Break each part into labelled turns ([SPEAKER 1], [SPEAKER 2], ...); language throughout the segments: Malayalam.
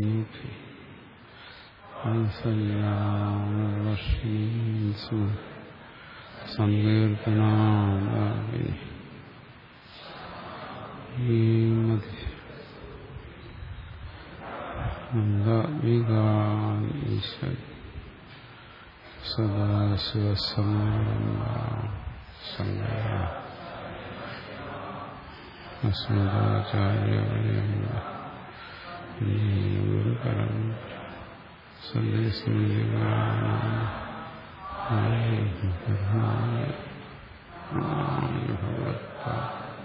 [SPEAKER 1] സല്ലാവർഷീസു സങ്കീർത്തനാദാവിനി ഈശ്വരി സദാശിവസമാരംഭ സംഗ അസ്മദാചാര്യപര്യന്ത ഗുരുപരം ഭഗവത്പാ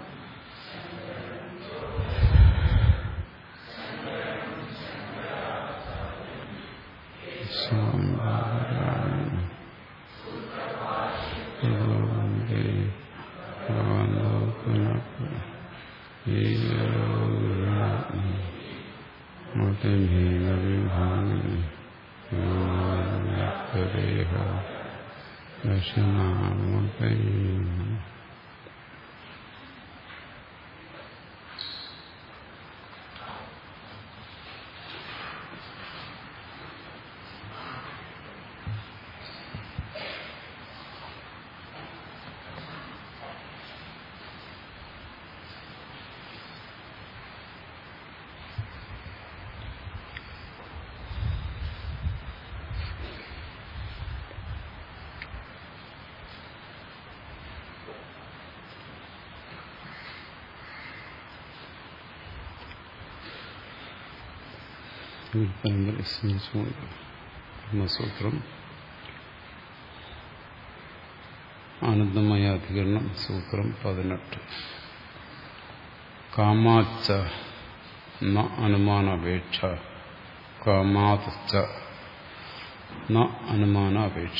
[SPEAKER 1] ദക്ഷിണാമ പരമ്പര സ്മരിച്ചുകൊണ്ട് ബ്രഹ്മസൂത്രം ആനന്ദമയ അധികരണം സൂത്രം പതിനെട്ട് കാമാച്ച ന അനുമാനപേക്ഷ കാമാച്ച ന അനുമാനാപേക്ഷ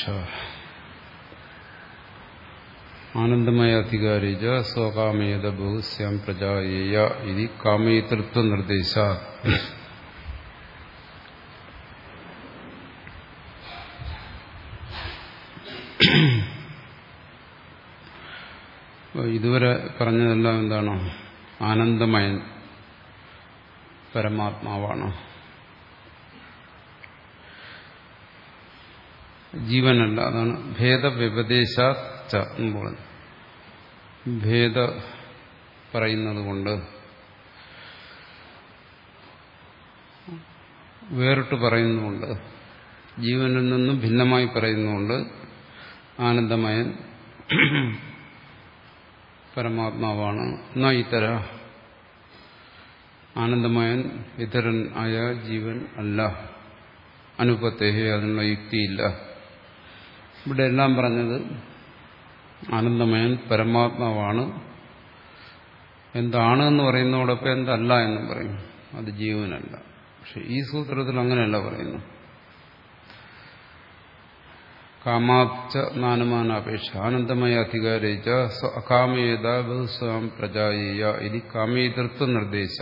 [SPEAKER 1] ആനന്ദമയ അധികാരിജ സ്വകാമേത ബഹുസ്യാം പ്രജായേയ ഇതി കാമേതൃത്വ നിർദ്ദേശ ഇതുവരെ പറഞ്ഞതെല്ലാം എന്താണ് ആനന്ദമയൻ പരമാത്മാവാണ് ജീവനല്ല അതാണ് ഭേദവ്യപദേശ എന്ന് പറഞ്ഞു ഭേദ പറയുന്നത് കൊണ്ട് വേറിട്ട് പറയുന്നുമുണ്ട് ജീവനിൽ നിന്നും ഭിന്നമായി പറയുന്നുമുണ്ട് ആനന്ദമയൻ പരമാത്മാവാണ് എന്നാ ഇത്തര ആനന്ദമയൻ ഇതരൻ ആയ ജീവൻ അല്ല അനുപത്തേഹി അതിനുള്ള യുക്തിയില്ല ഇവിടെ എല്ലാം പറഞ്ഞത് ആനന്ദമയൻ പരമാത്മാവാണ് എന്താണ് എന്ന് പറയുന്നതോടൊപ്പം എന്തല്ല എന്നും പറയും അത് ജീവനല്ല പക്ഷെ ഈ സൂത്രത്തിൽ അങ്ങനെയല്ല പറയുന്നു കാമാച്ച നാനുമാനാപേക്ഷ ആനന്ദമയ അധികാരിച്ച അകാമേത ബഹുസ്വാം പ്രജായേയ ഇത് കാമേതൃത്വ നിർദ്ദേശ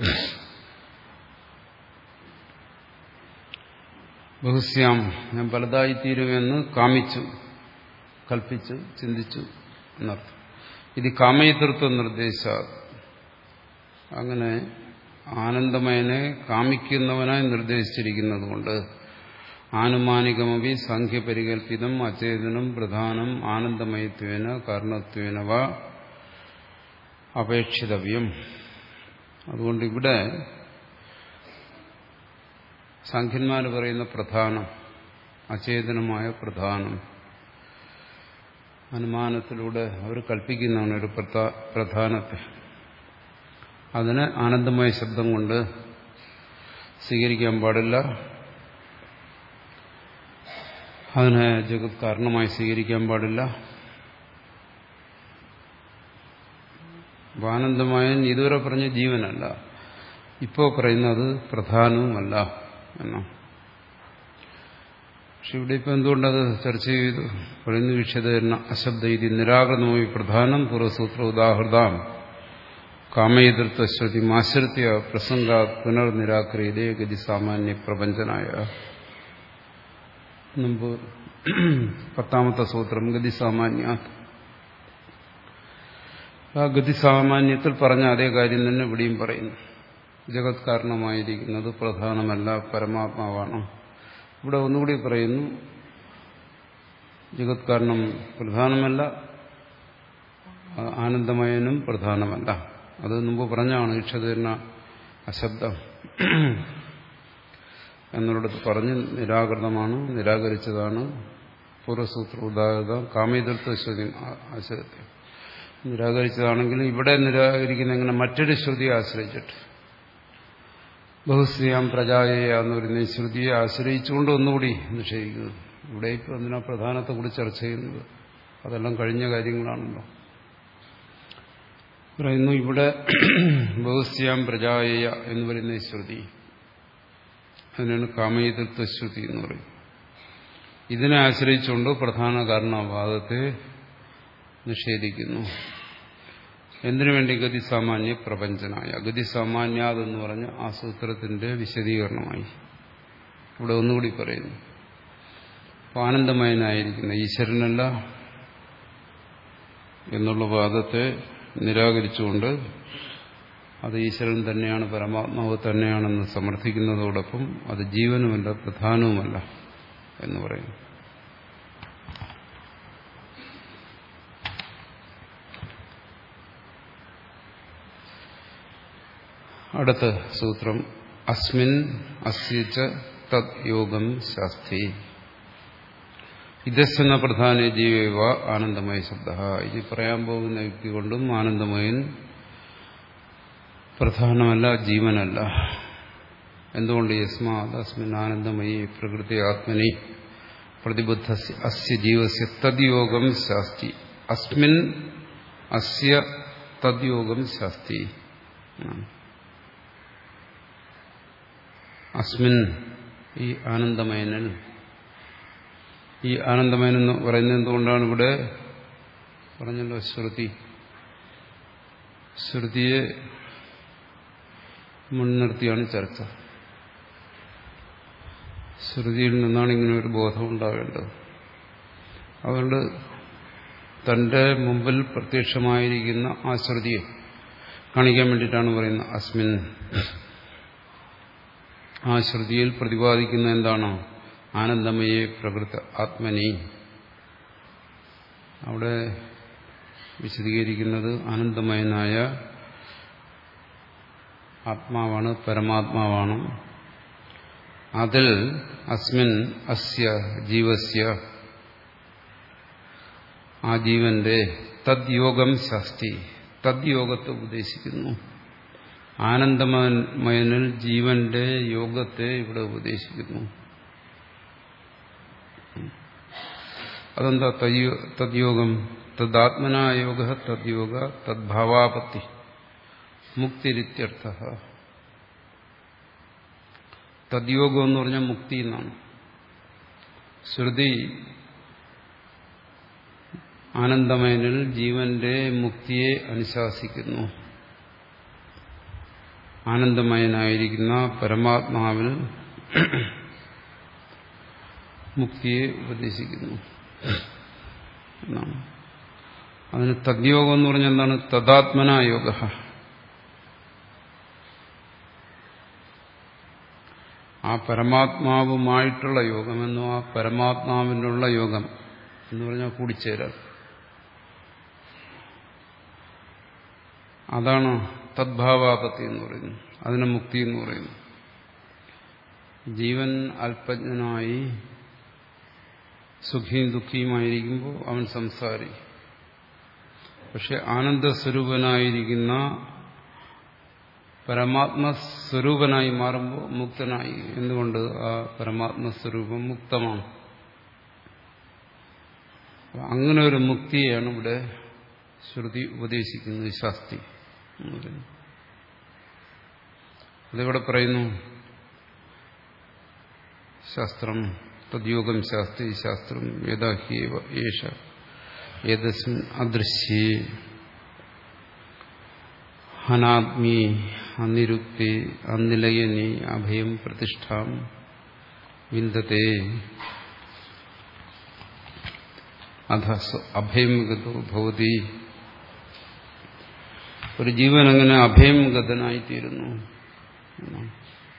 [SPEAKER 1] ബഹുസ്യാം ഞാൻ പലതായിത്തീരുമെന്ന് കാമിച്ചു കൽപ്പിച്ചു ചിന്തിച്ചു എന്നർത്ഥം ഇത് കാമേതൃത്വ നിർദ്ദേശ അങ്ങനെ ആനന്ദമയനെ കാമിക്കുന്നവനായി നിർദ്ദേശിച്ചിരിക്കുന്നത് കൊണ്ട് ആനുമാനികമപി സാഖ്യപരികൽപ്പിതം അചേതനം പ്രധാനം ആനന്ദമയത്വേന കാരണത്വേന വ അപേക്ഷിതവ്യം അതുകൊണ്ട് ഇവിടെ സംഖ്യന്മാർ പറയുന്ന പ്രധാനം അചേതനമായ പ്രധാനം അനുമാനത്തിലൂടെ അവർ കൽപ്പിക്കുന്നതാണ് ഒരു പ്രധാനത്തെ അതിന് ആനന്ദമായ ശബ്ദം കൊണ്ട് സ്വീകരിക്കാൻ പാടില്ല അതിനെ ജഗത് കാരണമായി സ്വീകരിക്കാൻ പാടില്ല ആനന്ദമായൻ ഇതുവരെ പറഞ്ഞ ജീവനല്ല ഇപ്പോൾ പറയുന്നത് പ്രധാനവുമല്ല എന്നാ പക്ഷെ ഇവിടെ ഇപ്പം എന്തുകൊണ്ടത് ചർച്ച ചെയ്തു പറയുന്നു വീക്ഷിതരണ അശബ്ദ ഇത് നിരാകൃതമായി പ്രധാനം പൂർവ്വസൂത്ര ഉദാഹൃതാം കാമയതൃത്വ ശ്രുതി ആശ്രിത്യ പ്രസംഗ പുനർനിരാക്രിയതേ ഗതി സാമാന്യ പ്രപഞ്ചനായ മുമ്പ് പത്താമത്തെ സൂത്രം ഗതി സാമാന്യ ആ ഗതി സാമാന്യത്തിൽ പറഞ്ഞ അതേ കാര്യം തന്നെ ഇവിടെയും പറയുന്നു ജഗത് കാരണമായിരിക്കുന്നത് പ്രധാനമല്ല പരമാത്മാവാണ് ഇവിടെ ഒന്നുകൂടി പറയുന്നു ജഗത് കാരണം പ്രധാനമല്ല ആനന്ദമയനും പ്രധാനമല്ല അത് മുമ്പ് പറഞ്ഞാണ് ഈക്ഷതീർണ അശബ്ദം എന്നുള്ളത് പറഞ്ഞ് നിരാകൃതമാണ് നിരാകരിച്ചതാണ് പൂർവസൂത്ര ഉദാഹരണ കാമേതൃത്വ ശ്രുതി ആശ്രയത്തെ നിരാകരിച്ചതാണെങ്കിലും ഇവിടെ നിരാകരിക്കുന്ന എങ്ങനെ മറ്റൊരു ശ്രുതിയെ ആശ്രയിച്ചിട്ട് ബഹുശ്രീയാം പ്രജായ എന്ന് പറയുന്ന ഈ ശ്രുതിയെ ആശ്രയിച്ചുകൊണ്ട് ഒന്നുകൂടി നിഷേധിക്കുന്നത് ഇവിടെ ഇപ്പോൾ എന്തിനാ പ്രധാനത്തെക്കുറിച്ച് ചർച്ച ചെയ്യുന്നത് അതെല്ലാം കഴിഞ്ഞ കാര്യങ്ങളാണല്ലോ പറയുന്നു ഇവിടെ ബഹുശ്യാം പ്രജായ എന്ന് പറയുന്ന ഈ ശ്രുതി അതിനാണ് കാമയതൃത്വ ശ്രുതി എന്ന് പറയും ഇതിനെ ആശ്രയിച്ചുകൊണ്ട് പ്രധാന കാരണവാദത്തെ നിഷേധിക്കുന്നു എന്തിനു വേണ്ടി ഗതി സാമാന്യ പ്രപഞ്ചനായ ഗതി സാമാന്യാതെന്ന് പറഞ്ഞ ആ സൂത്രത്തിന്റെ വിശദീകരണമായി ഇവിടെ ഒന്നുകൂടി പറയുന്നു അപ്പോൾ ആനന്ദമയനായിരിക്കുന്ന ഈശ്വരനല്ല എന്നുള്ള വാദത്തെ നിരാകരിച്ചുകൊണ്ട് അത് ഈശ്വരൻ തന്നെയാണ് പരമാത്മാവ് തന്നെയാണെന്ന് സമർത്ഥിക്കുന്നതോടൊപ്പം അത് ജീവനുമല്ല പ്രധാനവുമല്ല എന്ന് പറയുന്നു അടുത്ത സൂത്രം അസ്മിൻ അസ്യച്ച തദ് യോഗം ശാസ്തി ഇതസ്സെന്ന പ്രധാന ജീവ ആനന്ദമയ ശബ്ദ ഇനി പറയാൻ പോകുന്ന വ്യക്തി കൊണ്ടും ആനന്ദമയൻ പ്രധാനമല്ല ജീവനല്ല എന്തുകൊണ്ട് യസ്മാത് അസ്മിൻ ആനന്ദമയി പ്രകൃതി ആത്മനി പ്രതിബുദ്ധ അസ്യ ജീവസ്യ തദ്യോഗം ശാസ്തി അസ്മിൻ അസ്യ തദ്യോഗം ശാസ്തി അസ്മിൻ ഈ ആനന്ദമയനൽ ഈ ആനന്ദമയൻ എന്ന് പറയുന്നത് എന്തുകൊണ്ടാണ് ഇവിടെ പറഞ്ഞല്ലോ ശ്രുതി ശ്രുതിയെ മുൻനിർത്തിയാണ് ചർച്ച ശ്രുതിയിൽ നിന്നാണ് ഇങ്ങനെ ഒരു ബോധം ഉണ്ടാവേണ്ടത് അതുകൊണ്ട് തന്റെ മുമ്പിൽ പ്രത്യക്ഷമായിരിക്കുന്ന ആ ശ്രുതിയെ കാണിക്കാൻ വേണ്ടിയിട്ടാണ് പറയുന്നത് അസ്മിൻ ആ ശ്രുതിയിൽ പ്രതിപാദിക്കുന്ന എന്താണോ ആനന്ദമയെ പ്രകൃത ആത്മനി അവിടെ വിശദീകരിക്കുന്നത് ആനന്ദമയനായ ആത്മാവാണ് പരമാത്മാവാണ് അതിൽ അസ്മിൻ അസ്യ ജീവസ്യ ആ ജീവന്റെ തദ്യോഗം ശാസ്തി തദ്യോഗത്തെ ഉപദേശിക്കുന്നു ആനന്ദമയനിൽ ജീവന്റെ യോഗത്തെ ഇവിടെ ഉപദേശിക്കുന്നു അതെന്താ തദ്യോഗം തദ്ആത്മനായോഗ തദ്യോഗ തദ്ഭാവാപത്തി മുക്തിരിത്യർത്ഥ തദ്യോഗം എന്ന് പറഞ്ഞാൽ മുക്തി എന്നാണ് ശ്രുതി ആനന്ദമയനിൽ ജീവന്റെ മുക്തിയെ അനുശാസിക്കുന്നു ആനന്ദമയനായിരിക്കുന്ന പരമാത്മാവിൽ മുക്തിയെ ഉപദേശിക്കുന്നു എന്നാണ് അതിന് തദ്യോഗം എന്ന് പറഞ്ഞാൽ എന്താണ് തദാത്മനായോഗ ആ പരമാത്മാവുമായിട്ടുള്ള യോഗമെന്നോ ആ പരമാത്മാവിനുള്ള യോഗം എന്ന് പറഞ്ഞാൽ കൂടിച്ചേരാൽ അതാണ് തദ്ഭാവാപത്തി എന്ന് പറയുന്നത് അതിനെ മുക്തി എന്ന് പറയുന്നു ജീവൻ അല്പജ്ഞനായി സുഖിയും ദുഃഖിയുമായിരിക്കുമ്പോൾ അവൻ സംസാരി പക്ഷെ ആനന്ദസ്വരൂപനായിരിക്കുന്ന പരമാത്മസ്വരൂപനായി മാറുമ്പോൾ മുക്തനായി എന്തുകൊണ്ട് ആ പരമാത്മസ്വരൂപം മുക്തമാണ് അങ്ങനെ ഒരു മുക്തിയെയാണ് ഇവിടെ ശ്രുതി ഉപദേശിക്കുന്നത് ശാസ്തി അതിവിടെ പറയുന്നു ശാസ്ത്രം തദ്യോഗം ശാസ്ത്രി ശാസ്ത്രം യഥാഹ്യേവ ഏഷ ഏതസ്മിൻ അദൃശ്യേ അനാത്മീ അനിരുക്തി അനിലയനി അഭയം പ്രതിഷ്ഠാം വിന്ദത്തെ അധ അഭയം ഗതോ ഭവതി ഒരു ജീവൻ അങ്ങനെ അഭയം ഗതനായിത്തീരുന്നു എന്നാണ്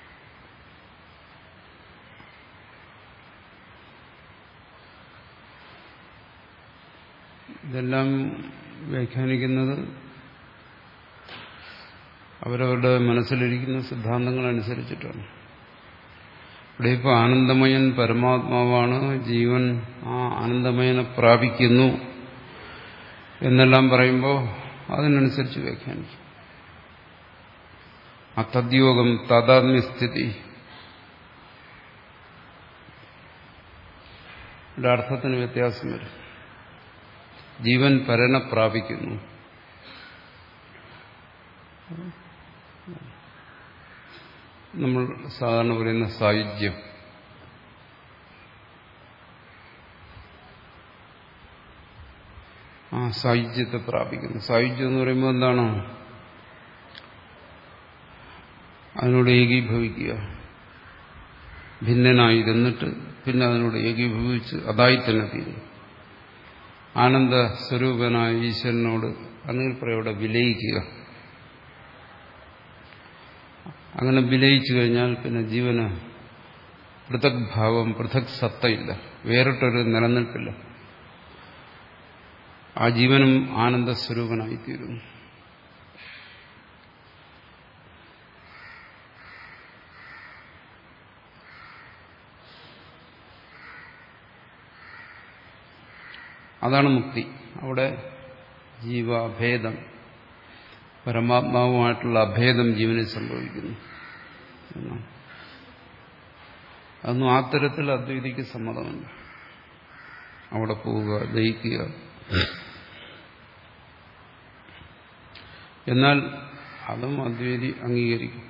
[SPEAKER 1] ഇതെല്ലാം വ്യാഖ്യാനിക്കുന്നത് അവരവരുടെ മനസ്സിലിരിക്കുന്ന സിദ്ധാന്തങ്ങൾ അനുസരിച്ചിട്ടാണ് ഇവിടെ ഇപ്പോൾ ആനന്ദമയൻ പരമാത്മാവാണ് ജീവൻ ആ ആനന്ദമയനെ പ്രാപിക്കുന്നു എന്നെല്ലാം പറയുമ്പോൾ അതിനനുസരിച്ച് വ്യാഖ്യാനിക്കും ആ തദ്യോഗം താതാത്മ്യസ്ഥിതി അർത്ഥത്തിന് വ്യത്യാസം വരും ജീവൻ പരനെ പ്രാപിക്കുന്നു നമ്മൾ സാധാരണ പറയുന്ന സായുജ്യം ആ സായുജ്യത്തെ പ്രാപിക്കുന്നു സായുജ്യം എന്ന് പറയുമ്പോൾ എന്താണ് അതിനോട് ഏകീഭവിക്കുക ഭിന്നനായിരുന്നിട്ട് പിന്നെ അതിനോട് ഏകീഭവിച്ച് അതായി തന്നെ തീരും ആനന്ദ സ്വരൂപനായ ഈശ്വരനോട് അല്ലെങ്കിൽ പറയോടെ വിലയിക്കുക അങ്ങനെ വിലയിച്ചു കഴിഞ്ഞാൽ പിന്നെ ജീവന് പൃഥക് ഭാവം പൃഥക് സത്തയില്ല വേറിട്ടൊരു നിലനിൽപ്പില്ല ആ ജീവനും ആനന്ദ സ്വരൂപനായിത്തീരുന്നു അതാണ് മുക്തി അവിടെ ജീവാഭേദം പരമാത്മാവുമായിട്ടുള്ള അഭേദം ജീവനിൽ സംഭവിക്കുന്നു എന്നാണ് അതൊന്നും ആ തരത്തിൽ അദ്വൈതിക്ക് സമ്മതമല്ല അവിടെ പോവുക ജയിക്കുക എന്നാൽ അതും അദ്വൈതി അംഗീകരിക്കും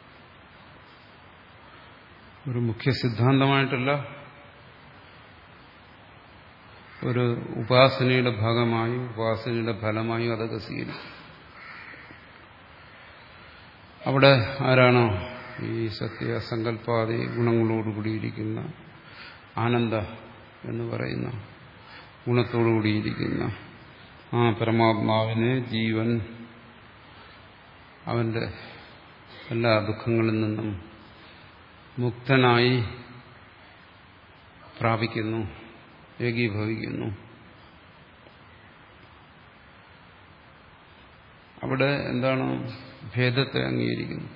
[SPEAKER 1] ഒരു മുഖ്യ സിദ്ധാന്തമായിട്ടല്ല ഒരു ഉപാസനയുടെ ഭാഗമായും ഉപാസനയുടെ ഫലമായും അതൊക്കെ സ്വീകരിക്കും അവിടെ ആരാണോ ഈ സത്യസങ്കല്പാദി ഗുണങ്ങളോടുകൂടിയിരിക്കുന്ന ആനന്ദ എന്ന് പറയുന്ന ഗുണത്തോടുകൂടിയിരിക്കുന്ന ആ പരമാത്മാവിനെ ജീവൻ അവന്റെ എല്ലാ ദുഃഖങ്ങളിൽ നിന്നും മുക്തനായി പ്രാപിക്കുന്നു ഏകീഭവിക്കുന്നു അവിടെ എന്താണ് ഭേദത്തെ അംഗീകരിക്കുന്നു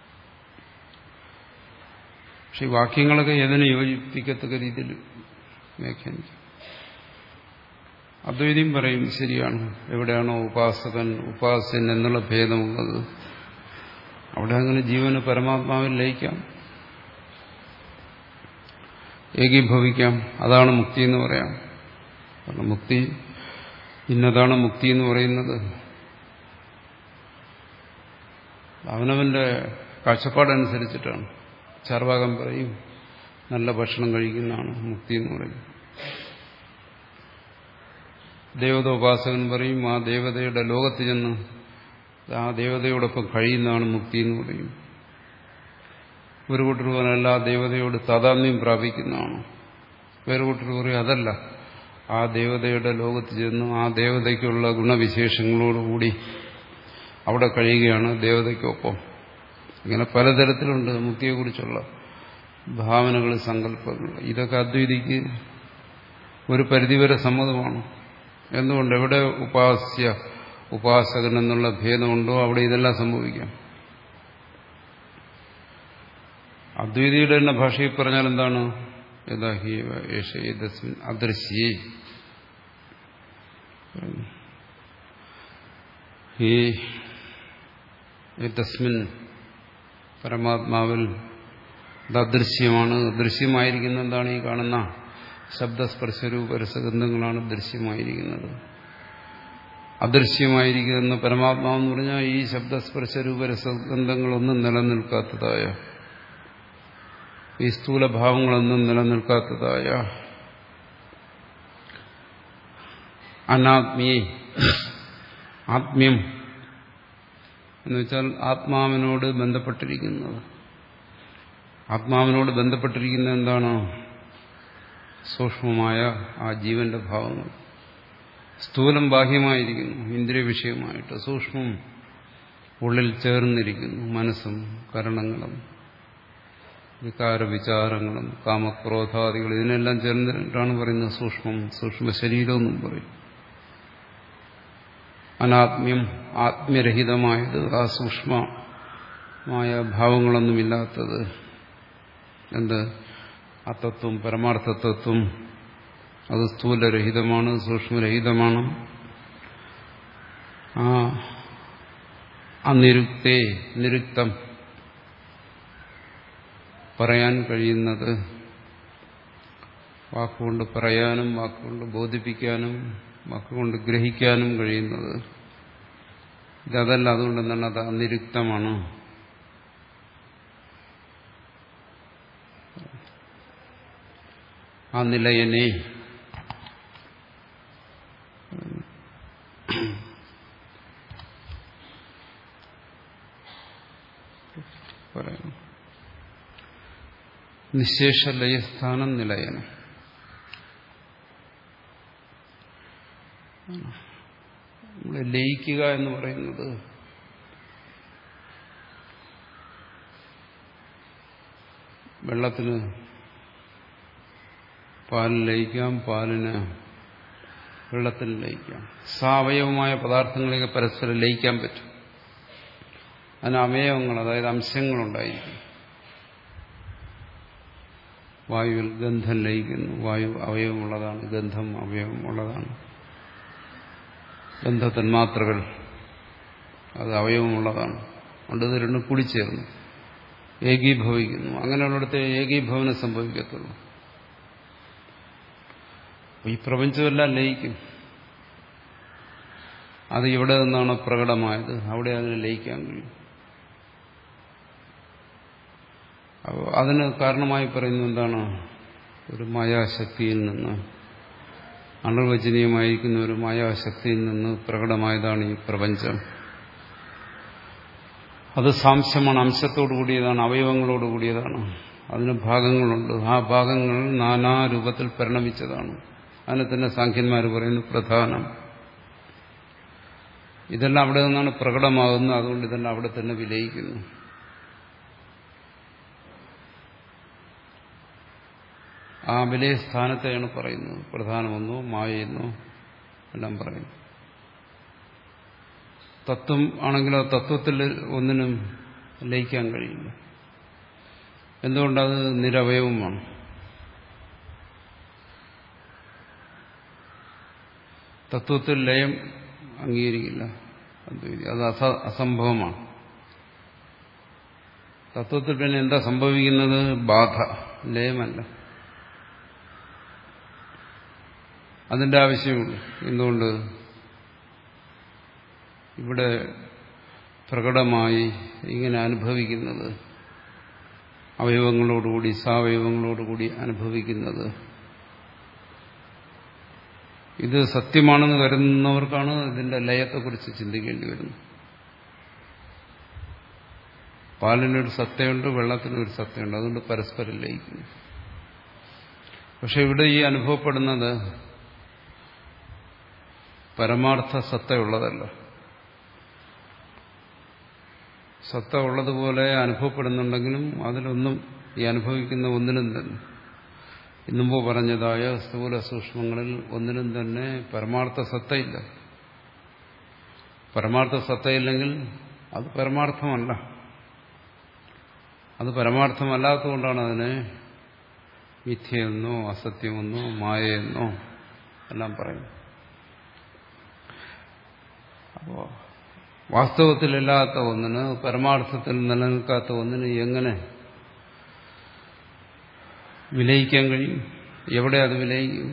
[SPEAKER 1] പക്ഷെ ഈ വാക്യങ്ങളൊക്കെ ഏതിനെ യോജിപ്പിക്കത്തക്ക രീതിയിൽ വ്യാഖ്യാനിക്കും അദ്വൈതിയും പറയും ശരിയാണ് എവിടെയാണോ ഉപാസകൻ ഉപാസൻ എന്നുള്ള ഭേദമുള്ളത് അവിടെ അങ്ങനെ ജീവന് പരമാത്മാവിൽ ലയിക്കാം ഏകീഭവിക്കാം അതാണ് മുക്തി എന്ന് പറയാം കാരണം മുക്തി ഇന്നതാണ് മുക്തി എന്ന് പറയുന്നത് അവനവന്റെ കാഴ്ചപ്പാടനുസരിച്ചിട്ടാണ് ചാർവാകം പറയും നല്ല ഭക്ഷണം കഴിക്കുന്നതാണ് മുക്തി എന്ന് പറയും ദേവതോപാസകൻ പറയും ആ ദേവതയുടെ ലോകത്ത് ചെന്ന് ആ ദേവതയോടൊപ്പം കഴിയുന്നതാണ് മുക്തി എന്ന് പറയും ഒരു കൂട്ടർ പറഞ്ഞല്ല ആ ദേവതയോട് താതാത്മ്യം പ്രാപിക്കുന്നതാണ് വേറെ കൂട്ടർ പറയും അതല്ല ആ ദേവതയുടെ ലോകത്ത് ചെന്ന് ആ ദേവതയ്ക്കുള്ള ഗുണവിശേഷങ്ങളോടുകൂടി അവിടെ കഴിയുകയാണ് ദേവതയ്ക്കൊപ്പം ഇങ്ങനെ പലതരത്തിലുണ്ട് മുക്തിയെക്കുറിച്ചുള്ള ഭാവനകൾ സങ്കല്പങ്ങൾ ഇതൊക്കെ അദ്വൈതിക്ക് ഒരു പരിധിവരെ സമ്മതമാണ് എന്തുകൊണ്ട് എവിടെ ഉപാസ്യ ഉപാസകൻ എന്നുള്ള ഭേദമുണ്ടോ അവിടെ ഇതെല്ലാം സംഭവിക്കാം അദ്വൈതിയുടെ തന്നെ ഭാഷയിൽ പറഞ്ഞാൽ എന്താണ് യഥാ ഹി യേശസ്മിൻ അദൃശ്യേ ഹി തസ്മിൻ പരമാത്മാവിൽ അദൃശ്യമാണ് ദൃശ്യമായിരിക്കുന്ന എന്താണ് ഈ കാണുന്ന ശബ്ദസ്പർശരൂപ രസഗന്ധങ്ങളാണ് ദൃശ്യമായിരിക്കുന്നത് അദൃശ്യമായിരിക്കുന്ന പരമാത്മാവെന്ന് പറഞ്ഞാൽ ഈ ശബ്ദസ്പർശരൂപ രസഗന്ധങ്ങളൊന്നും നിലനിൽക്കാത്തതായ ഈ സ്ഥൂലഭാവങ്ങളൊന്നും നിലനിൽക്കാത്തതായ അനാത്മീയ ആത്മ്യം എന്ന് വെച്ചാൽ ആത്മാവിനോട് ബന്ധപ്പെട്ടിരിക്കുന്നത് ആത്മാവിനോട് ബന്ധപ്പെട്ടിരിക്കുന്ന എന്താണ് സൂക്ഷ്മമായ ആ ജീവന്റെ ഭാവങ്ങൾ സ്ഥൂലം ബാഹ്യമായിരിക്കുന്നു ഇന്ദ്രിയ വിഷയമായിട്ട് സൂക്ഷ്മം ഉള്ളിൽ ചേർന്നിരിക്കുന്നു മനസ്സും കരണങ്ങളും വികാര വിചാരങ്ങളും കാമക്രോധാദികൾ ഇതിനെല്ലാം ചേർന്നിട്ടാണ് പറയുന്നത് സൂക്ഷ്മം സൂക്ഷ്മ ശരീരമെന്നും പറയും അനാത്മ്യം ആത്മ്യരഹിതമായത് ആ സൂക്ഷ്മമായ ഭാവങ്ങളൊന്നുമില്ലാത്തത് എന്ത് ആ തത്വം പരമാർത്ഥ തത്വം അത് സ്ഥൂലരഹിതമാണ് സൂക്ഷ്മരഹിതമാണ് ആ അനിരുക്തേ നിരുക്തം പറയാൻ കഴിയുന്നത് വാക്കുകൊണ്ട് പറയാനും വാക്കുകൊണ്ട് ബോധിപ്പിക്കാനും വാക്കുകൊണ്ട് ഗ്രഹിക്കാനും കഴിയുന്നത് ഇതല്ല അതുകൊണ്ട് എന്താണ് അത് അനിരുക്തമാണ് ആ നിലയനെ പറയുന്നു നിശേഷ ലയസ്ഥാനം നിലയനം നമ്മൾ ലയിക്കുക എന്ന് പറയുന്നത് വെള്ളത്തിന് പാലിൽ ലയിക്കാം പാലിന് വെള്ളത്തിൽ ലയിക്കാം സാവയവമായ പദാർത്ഥങ്ങളെയൊക്കെ പരസ്പരം ലയിക്കാൻ പറ്റും അതിന് അവയവങ്ങൾ അതായത് അംശങ്ങളുണ്ടായിരിക്കും വായുവിൽ ഗന്ധം ലയിക്കുന്നു വായു അവയവമുള്ളതാണ് ഗന്ധം അവയവമുള്ളതാണ് ഗന്ധതന്മാത്രകൾ അത് അവയവമുള്ളതാണ് അതുകൊണ്ട് ഇത് രണ്ടും കൂടിച്ചേർന്നു ഏകീഭവിക്കുന്നു അങ്ങനെയുള്ളിടത്ത് ഏകീഭവനം സംഭവിക്കത്തുള്ളൂ ഈ പ്രപഞ്ചമെല്ലാം ലയിക്കും അത് ഇവിടെ നിന്നാണ് പ്രകടമായത് അവിടെ അതിനെ ലയിക്കാൻ കഴിയും അപ്പോൾ അതിന് കാരണമായി പറയുന്നത് എന്താണ് ഒരു മായാശക്തിയിൽ നിന്ന് അണർവചനീയമായിരിക്കുന്ന ഒരു മായാശക്തിയിൽ നിന്ന് പ്രകടമായതാണ് ഈ പ്രപഞ്ചം അത് സാംശമാണ് അംശത്തോടു കൂടിയതാണ് അവയവങ്ങളോട് കൂടിയതാണ് അതിന് ഭാഗങ്ങളുണ്ട് ആ ഭാഗങ്ങൾ നാനാ രൂപത്തിൽ പരിണമിച്ചതാണ് അതിനെ തന്നെ സാഖ്യന്മാർ പറയുന്നു പ്രധാനം ഇതെല്ലാം അവിടെ നിന്നാണ് പ്രകടമാകുന്നത് അതുകൊണ്ട് ഇതെല്ലാം അവിടെ തന്നെ വിലയിക്കുന്നു ആ വിലയ സ്ഥാനത്തെയാണ് പറയുന്നത് പ്രധാനമെന്നോ മായെന്നോ എല്ലാം പറയുന്നു തത്വം ആണെങ്കിലോ തത്വത്തിൽ ഒന്നിനും ലയിക്കാൻ കഴിയില്ല എന്തുകൊണ്ടത് നിരവയവുമാണ് തത്വത്തിൽ ലയം അംഗീകരിക്കില്ല അത് അസ അസംഭവമാണ് തത്വത്തിൽ പിന്നെ എന്താ സംഭവിക്കുന്നത് ബാധ ലയമല്ല അതിന്റെ ആവശ്യമുള്ളൂ എന്തുകൊണ്ട് ഇവിടെ പ്രകടമായി ഇങ്ങനെ അനുഭവിക്കുന്നത് അവയവങ്ങളോടുകൂടി സാവയവങ്ങളോടുകൂടി അനുഭവിക്കുന്നത് ഇത് സത്യമാണെന്ന് കരുതുന്നവർക്കാണ് ഇതിന്റെ ലയത്തെക്കുറിച്ച് ചിന്തിക്കേണ്ടി വരുന്നത് പാലിനൊരു സത്തയുണ്ട് വെള്ളത്തിനൊരു സത്തയുണ്ട് അതുകൊണ്ട് പരസ്പരം ലയിക്കുന്നു പക്ഷെ ഇവിടെ ഈ അനുഭവപ്പെടുന്നത് പരമാർത്ഥ സത്തയുള്ളതല്ല സത്ത ഉള്ളതുപോലെ അനുഭവപ്പെടുന്നുണ്ടെങ്കിലും അതിലൊന്നും ഈ അനുഭവിക്കുന്ന ഒന്നിനും തന്നെ ഇന്നുമ്പോ പറഞ്ഞതായ സ്ഥൂല സൂക്ഷ്മങ്ങളിൽ ഒന്നിനും തന്നെ പരമാർത്ഥ സത്തയില്ല പരമാർത്ഥ സത്തയില്ലെങ്കിൽ അത് പരമാർത്ഥമല്ല അത് പരമാർത്ഥമല്ലാത്തതുകൊണ്ടാണ് അതിനെ മിഥ്യയെന്നോ അസത്യമെന്നോ മായയെന്നോ എല്ലാം പറയുന്നത് അപ്പോ വാസ്തവത്തിലില്ലാത്ത ഒന്നിന് പരമാർത്ഥത്തിൽ നിലനിൽക്കാത്ത ഒന്നിന് എങ്ങനെ വിലയിക്കാൻ കഴിയും എവിടെ അത് വിലയിക്കും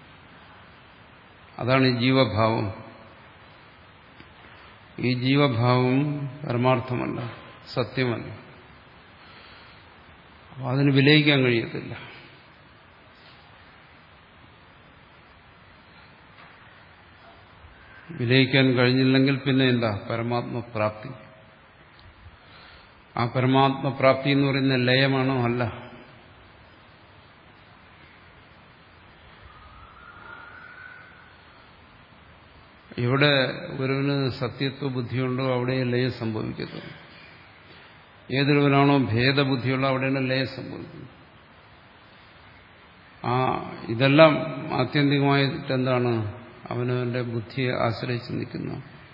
[SPEAKER 1] അതാണ് ഈ ജീവഭാവം ഈ ജീവഭാവം പരമാർത്ഥമല്ല സത്യമല്ല അപ്പോൾ അതിന് വിലയിക്കാൻ കഴിയത്തില്ല വിലയിക്കാൻ കഴിഞ്ഞില്ലെങ്കിൽ പിന്നെ എന്താ പരമാത്മപ്രാപ്തി ആ പരമാത്മപ്രാപ്തി എന്ന് പറയുന്ന ലയമാണോ അല്ല എവിടെ ഒരുവന് സത്യത്വ ബുദ്ധിയുണ്ടോ അവിടെ ലയം സംഭവിക്കത്തുള്ളൂ ഏതൊരുവനാണോ ഭേദബുദ്ധിയുള്ള അവിടെയാണ് ലയം സംഭവിക്കുന്നത് ആ ഇതെല്ലാം ആത്യന്തികമായിട്ട് എന്താണ് അവനവന്റെ ബുദ്ധിയെ ആശ്രയിച്ച് നിൽക്കുന്ന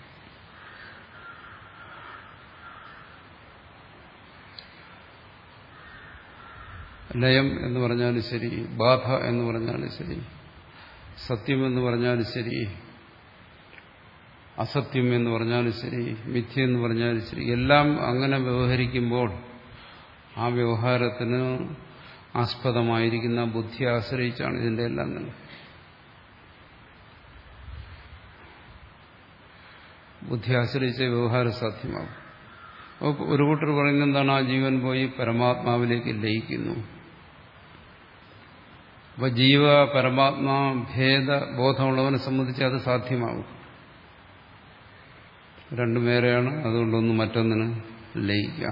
[SPEAKER 1] ലയം എന്ന് പറഞ്ഞാലും ശരി ബാധ എന്ന് പറഞ്ഞാലും ശരി സത്യം എന്ന് പറഞ്ഞാലും ശരി അസത്യം എന്ന് പറഞ്ഞാലും ശരി മിഥ്യ എന്ന് പറഞ്ഞാലും ശരി എല്ലാം അങ്ങനെ വ്യവഹരിക്കുമ്പോൾ ആ വ്യവഹാരത്തിന് ആസ്പദമായിരിക്കുന്ന ബുദ്ധി ആശ്രയിച്ചാണ് ഇതിന്റെ എല്ലാം തന്നെ ബുദ്ധി ആശ്രയിച്ച വ്യവഹാരം സാധ്യമാകും അപ്പോൾ ഒരു കൂട്ടർ പറയുന്നത് എന്താണ് ആ ജീവൻ പോയി പരമാത്മാവിലേക്ക് ലയിക്കുന്നു അപ്പൊ ജീവ പരമാത്മാ ഭേദ ബോധമുള്ളവനെ സംബന്ധിച്ച് അത് സാധ്യമാകും രണ്ടു പേരെയാണ് അതുകൊണ്ടൊന്ന് മറ്റൊന്നിന് ലയിക്കാം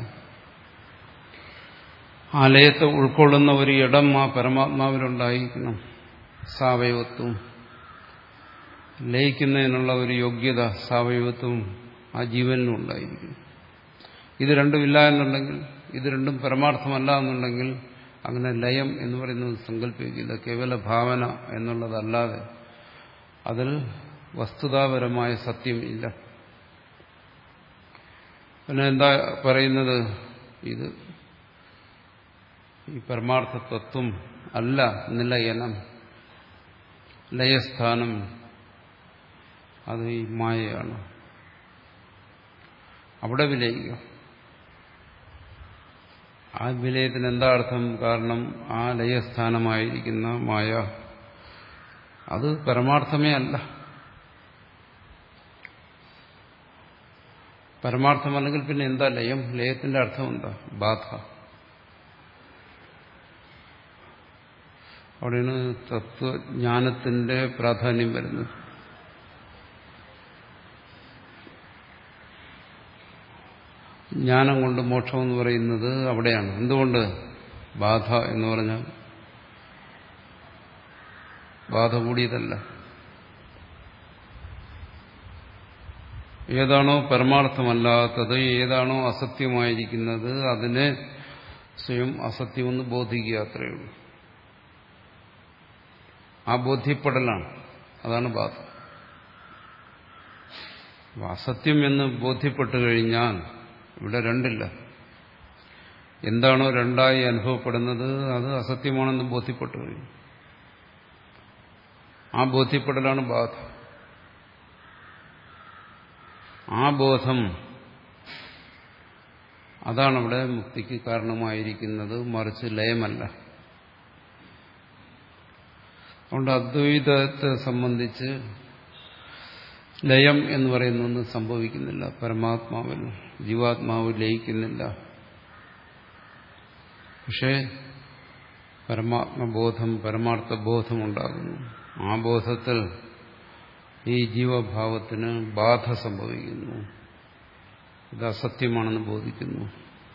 [SPEAKER 1] ആ ലയത്തെ ഉൾക്കൊള്ളുന്ന ഒരു ഇടം ആ പരമാത്മാവിലുണ്ടായിരിക്കണം സാവയവത്വം ലയിക്കുന്നതിനുള്ള ഒരു യോഗ്യത സാവയവത്വം ആ ജീവനിലും ഉണ്ടായിരിക്കും ഇത് രണ്ടുമില്ല എന്നുണ്ടെങ്കിൽ ഇത് രണ്ടും പരമാർത്ഥമല്ല എന്നുണ്ടെങ്കിൽ അങ്ങനെ ലയം എന്ന് പറയുന്നത് സങ്കല്പിക്കില്ല കേവല ഭാവന എന്നുള്ളതല്ലാതെ അതിൽ വസ്തുതാപരമായ സത്യം ഇല്ല പിന്നെ എന്താ പറയുന്നത് ഇത് ഈ പരമാർത്ഥ തത്വം അല്ല നിലയനം ലയസ്ഥാനം അത് ഈ മായയാണ് അവിടെ വിലയിക്കുക ആ വിലയത്തിന് എന്താ അർത്ഥം കാരണം ആ ലയസ്ഥാനമായിരിക്കുന്ന മായ അത് പരമാർത്ഥമേ അല്ല പരമാർത്ഥമല്ലെങ്കിൽ പിന്നെ എന്താ ലയം ലയത്തിന്റെ അർത്ഥം എന്താ ബാധ അവിടെയാണ് തത്വജ്ഞാനത്തിന്റെ പ്രാധാന്യം വരുന്നത് ജ്ഞാനം കൊണ്ട് മോക്ഷം എന്ന് പറയുന്നത് അവിടെയാണ് എന്തുകൊണ്ട് ബാധ എന്ന് പറഞ്ഞാൽ ബാധ കൂടിയതല്ല ഏതാണോ പരമാർത്ഥമല്ലാത്തത് ഏതാണോ അസത്യമായിരിക്കുന്നത് അതിനെ സ്വയം അസത്യമെന്ന് ബോധിക്കുക അത്രയേ ഉള്ളൂ ആ ബോധ്യപ്പെടലാണ് അതാണ് ബാധ അസത്യം എന്ന് ബോധ്യപ്പെട്ടു കഴിഞ്ഞാൽ ഇവിടെ രണ്ടില്ല എന്താണോ രണ്ടായി അനുഭവപ്പെടുന്നത് അത് അസത്യമാണെന്ന് ബോധ്യപ്പെട്ടു കഴിഞ്ഞു ആ ബോധ്യപ്പെടലാണ് ബാധ ആ ബോധം അതാണ് അവിടെ മുക്തിക്ക് കാരണമായിരിക്കുന്നത് മറിച്ച് ലയമല്ല അതുകൊണ്ട് അദ്വൈതത്തെ സംബന്ധിച്ച് ലയം എന്ന് പറയുന്നൊന്നും സംഭവിക്കുന്നില്ല പരമാത്മാവിൽ ജീവാത്മാവ് ലയിക്കുന്നില്ല പക്ഷേ പരമാത്മബോധം പരമാർത്ഥ ബോധം ഉണ്ടാകുന്നു ആ ബോധത്തിൽ ഈ ജീവഭാവത്തിന് ബാധ സംഭവിക്കുന്നു ഇത് അസത്യമാണെന്ന് ബോധിക്കുന്നു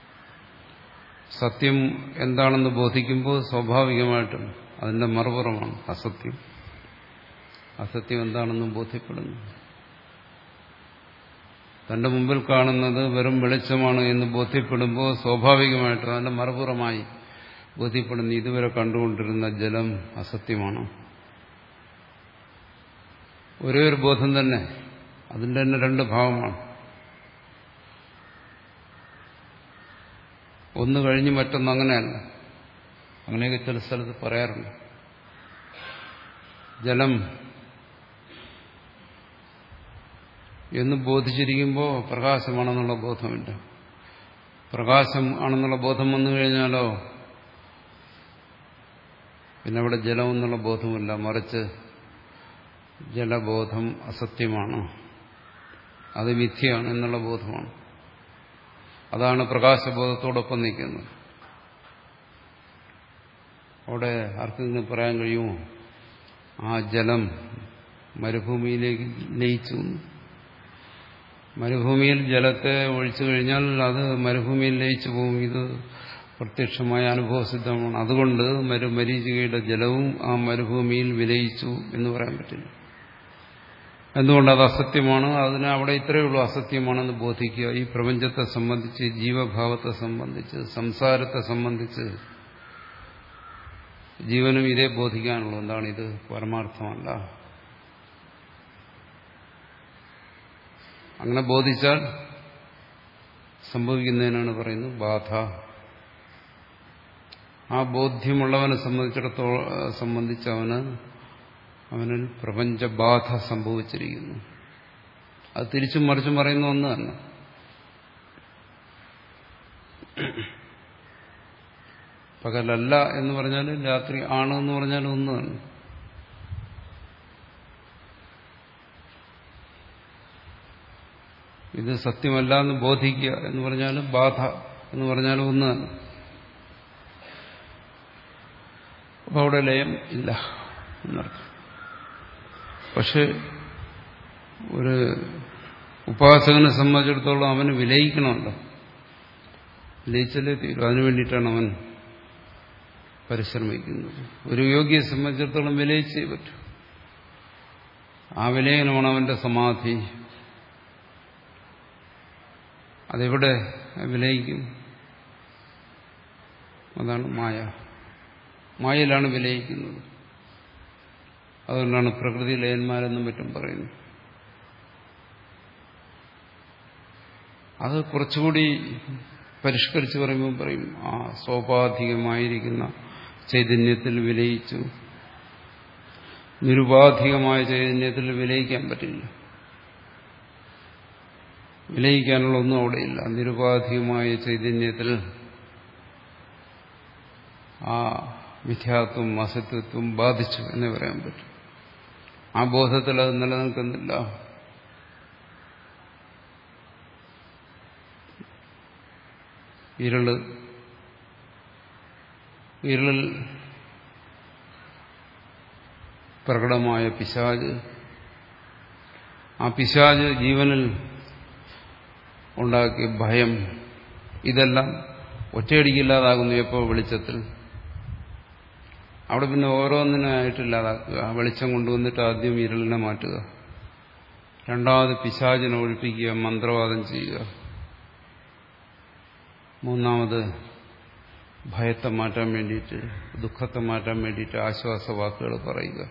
[SPEAKER 1] സത്യം എന്താണെന്ന് ബോധിക്കുമ്പോൾ സ്വാഭാവികമായിട്ടും അതിന്റെ മറുപുറമാണ് അസത്യം അസത്യം എന്താണെന്ന് ബോധ്യപ്പെടുന്നു തന്റെ മുമ്പിൽ കാണുന്നത് വെറും വെളിച്ചമാണ് എന്ന് ബോധ്യപ്പെടുമ്പോൾ സ്വാഭാവികമായിട്ടും അതിന്റെ മറുപുറമായി ബോധ്യപ്പെടുന്നു ഇതുവരെ കണ്ടുകൊണ്ടിരുന്ന ജലം അസത്യമാണ് ഒരേ ഒരു ബോധം തന്നെ അതിന്റെ തന്നെ രണ്ട് ഭാവമാണ് ഒന്ന് കഴിഞ്ഞ് മറ്റൊന്ന് അങ്ങനെയല്ല അങ്ങനെയൊക്കെ ചില സ്ഥലത്ത് പറയാറുണ്ട് ജലം എന്ന് ബോധിച്ചിരിക്കുമ്പോൾ പ്രകാശമാണെന്നുള്ള ബോധമില്ല പ്രകാശം ആണെന്നുള്ള ബോധം വന്നു കഴിഞ്ഞാലോ പിന്നെ അവിടെ ജലം എന്നുള്ള ബോധമില്ല മറിച്ച് ജലബോധം അസത്യമാണ് അത് മിഥ്യയാണ് എന്നുള്ള ബോധമാണ് അതാണ് പ്രകാശബോധത്തോടൊപ്പം നിൽക്കുന്നത് അവിടെ ആർക്കെങ്കിലും പറയാൻ കഴിയുമോ ആ ജലം മരുഭൂമിയിലേക്ക് ലയിച്ചു മരുഭൂമിയിൽ ജലത്തെ ഒഴിച്ചു കഴിഞ്ഞാൽ അത് മരുഭൂമിയിൽ ലയിച്ചു പോകും ഇത് പ്രത്യക്ഷമായ അനുഭവസിദ്ധമാണ് അതുകൊണ്ട് മരു മരീചികയുടെ ജലവും ആ മരുഭൂമിയിൽ വിലയിച്ചു എന്ന് പറയാൻ പറ്റില്ല എന്തുകൊണ്ട് അത് അസത്യമാണ് അതിന് അവിടെ ഇത്രയേ ഉള്ളൂ അസത്യമാണെന്ന് ബോധിക്കുക ഈ പ്രപഞ്ചത്തെ സംബന്ധിച്ച് ജീവഭാവത്തെ സംബന്ധിച്ച് സംസാരത്തെ സംബന്ധിച്ച് ജീവനും ഇതേ ബോധിക്കാനുള്ളൂ എന്താണ് ഇത് പരമാർത്ഥമല്ല അങ്ങനെ ബോധിച്ചാൽ സംഭവിക്കുന്നതിനാണ് പറയുന്നത് ബാധ ആ ബോധ്യമുള്ളവനെ സംബന്ധിച്ചിടത്തോളം സംബന്ധിച്ച് അവന് അവനിൽ പ്രപഞ്ചബാധ സംഭവിച്ചിരിക്കുന്നു അത് തിരിച്ചും മറിച്ചും പറയുന്ന ഒന്ന് തന്നെ പകലല്ല എന്ന് പറഞ്ഞാലും രാത്രി ആണ് എന്ന് പറഞ്ഞാലും ഒന്ന് തന്നെ ഇത് സത്യമല്ല എന്ന് ബോധിക്കുക എന്ന് പറഞ്ഞാലും ബാധ എന്ന് പറഞ്ഞാലും ഒന്ന് തന്നെ അപ്പൊ അവിടെ ലയം ഇല്ല എന്നർത്ഥം പക്ഷെ ഒരു ഉപാസകനെ സംബന്ധിച്ചിടത്തോളം അവന് വിലയിക്കണമല്ലോ വിലയിച്ചല്ലേ തീരും അതിനു വേണ്ടിയിട്ടാണ് അവൻ പരിശ്രമിക്കുന്നത് ഒരു യോഗിയെ സംബന്ധിച്ചിടത്തോളം വിലയിച്ചേ പറ്റൂ ആ വിലയനമാണ് അവന്റെ സമാധി അതെവിടെ വിലയിക്കും അതാണ് മായ മായയിലാണ് വിലയിക്കുന്നത് അതുകൊണ്ടാണ് പ്രകൃതി ലയന്മാരെന്നും മറ്റും പറയുന്നത് അത് കുറച്ചുകൂടി പരിഷ്കരിച്ച് പറയുമ്പോൾ പറയും ആ സ്വാഭാവികമായിരിക്കുന്ന ചൈതന്യത്തിൽ വിലയിച്ചു നിരുപാധികമായ ചൈതന്യത്തിൽ വിലയിക്കാൻ പറ്റില്ല വിലയിക്കാനുള്ള ഒന്നും അവിടെയില്ല നിരുപാധികമായ ചൈതന്യത്തിൽ ആ മിഥ്യാത്വം അസത്യത്വം ബാധിച്ചു എന്നേ പറയാൻ പറ്റും ആ ബോധത്തിൽ അത് നിലനിൽക്കുന്നില്ല ഇരുള് ഇരുളിൽ പ്രകടമായ പിശാജ് ആ പിശാജ് ജീവനിൽ ഉണ്ടാക്കിയ ഭയം ഇതെല്ലാം ഒറ്റയടിക്കില്ലാതാകുന്നു എപ്പോൾ വെളിച്ചത്തിൽ അവിടെ പിന്നെ ഓരോന്നിനായിട്ടില്ലാതാക്കുക ആ വെളിച്ചം കൊണ്ടുവന്നിട്ട് ആദ്യം ഇരുളിനെ മാറ്റുക രണ്ടാമത് പിശാചിനെ ഒഴിപ്പിക്കുക മന്ത്രവാദം ചെയ്യുക മൂന്നാമത് ഭയത്തെ മാറ്റാൻ വേണ്ടിയിട്ട് ദുഃഖത്തെ മാറ്റാൻ വേണ്ടിയിട്ട് ആശ്വാസ വാക്കുകൾ പറയുക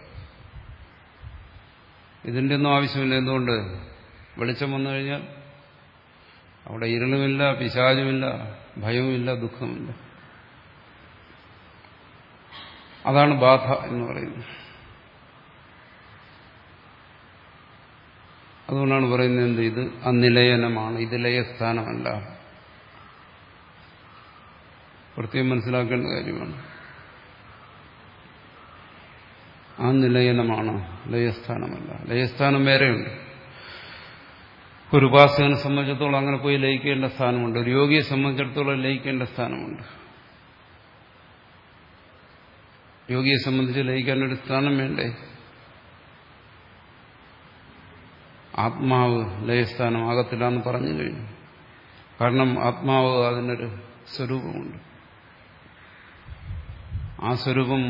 [SPEAKER 1] ഇതിൻ്റെ ഒന്നും ആവശ്യമില്ല എന്തുകൊണ്ട് വെളിച്ചം വന്നു കഴിഞ്ഞാൽ അവിടെ ഇരുളുമില്ല പിശാചുമില്ല ഭയവുമില്ല ദുഃഖമില്ല അതാണ് ബാധ എന്ന് പറയുന്നത് അതുകൊണ്ടാണ് പറയുന്നത് എന്ത് ഇത് അനിലയനമാണ് ഇത് ലയസ്ഥാനമല്ല പ്രത്യേകം മനസ്സിലാക്കേണ്ട കാര്യമാണ് ആ നിലയനമാണ് ലയസ്ഥാനമല്ല ലയസ്ഥാനം വേറെയുണ്ട് ഒരു ഉപാസകനെ സംബന്ധിച്ചിടത്തോളം അങ്ങനെ പോയി ലയിക്കേണ്ട സ്ഥാനമുണ്ട് ഒരു യോഗിയെ സംബന്ധിച്ചിടത്തോളം ലയിക്കേണ്ട സ്ഥാനമുണ്ട് യോഗിയെ സംബന്ധിച്ച് ലയിക്കാൻ ഒരു സ്ഥാനം വേണ്ടേ ആത്മാവ് ലയസ്ഥാനം ആകത്തില്ല എന്ന് പറഞ്ഞു കഴിഞ്ഞു കാരണം ആത്മാവ് അതിനൊരു സ്വരൂപമുണ്ട് ആ സ്വരൂപം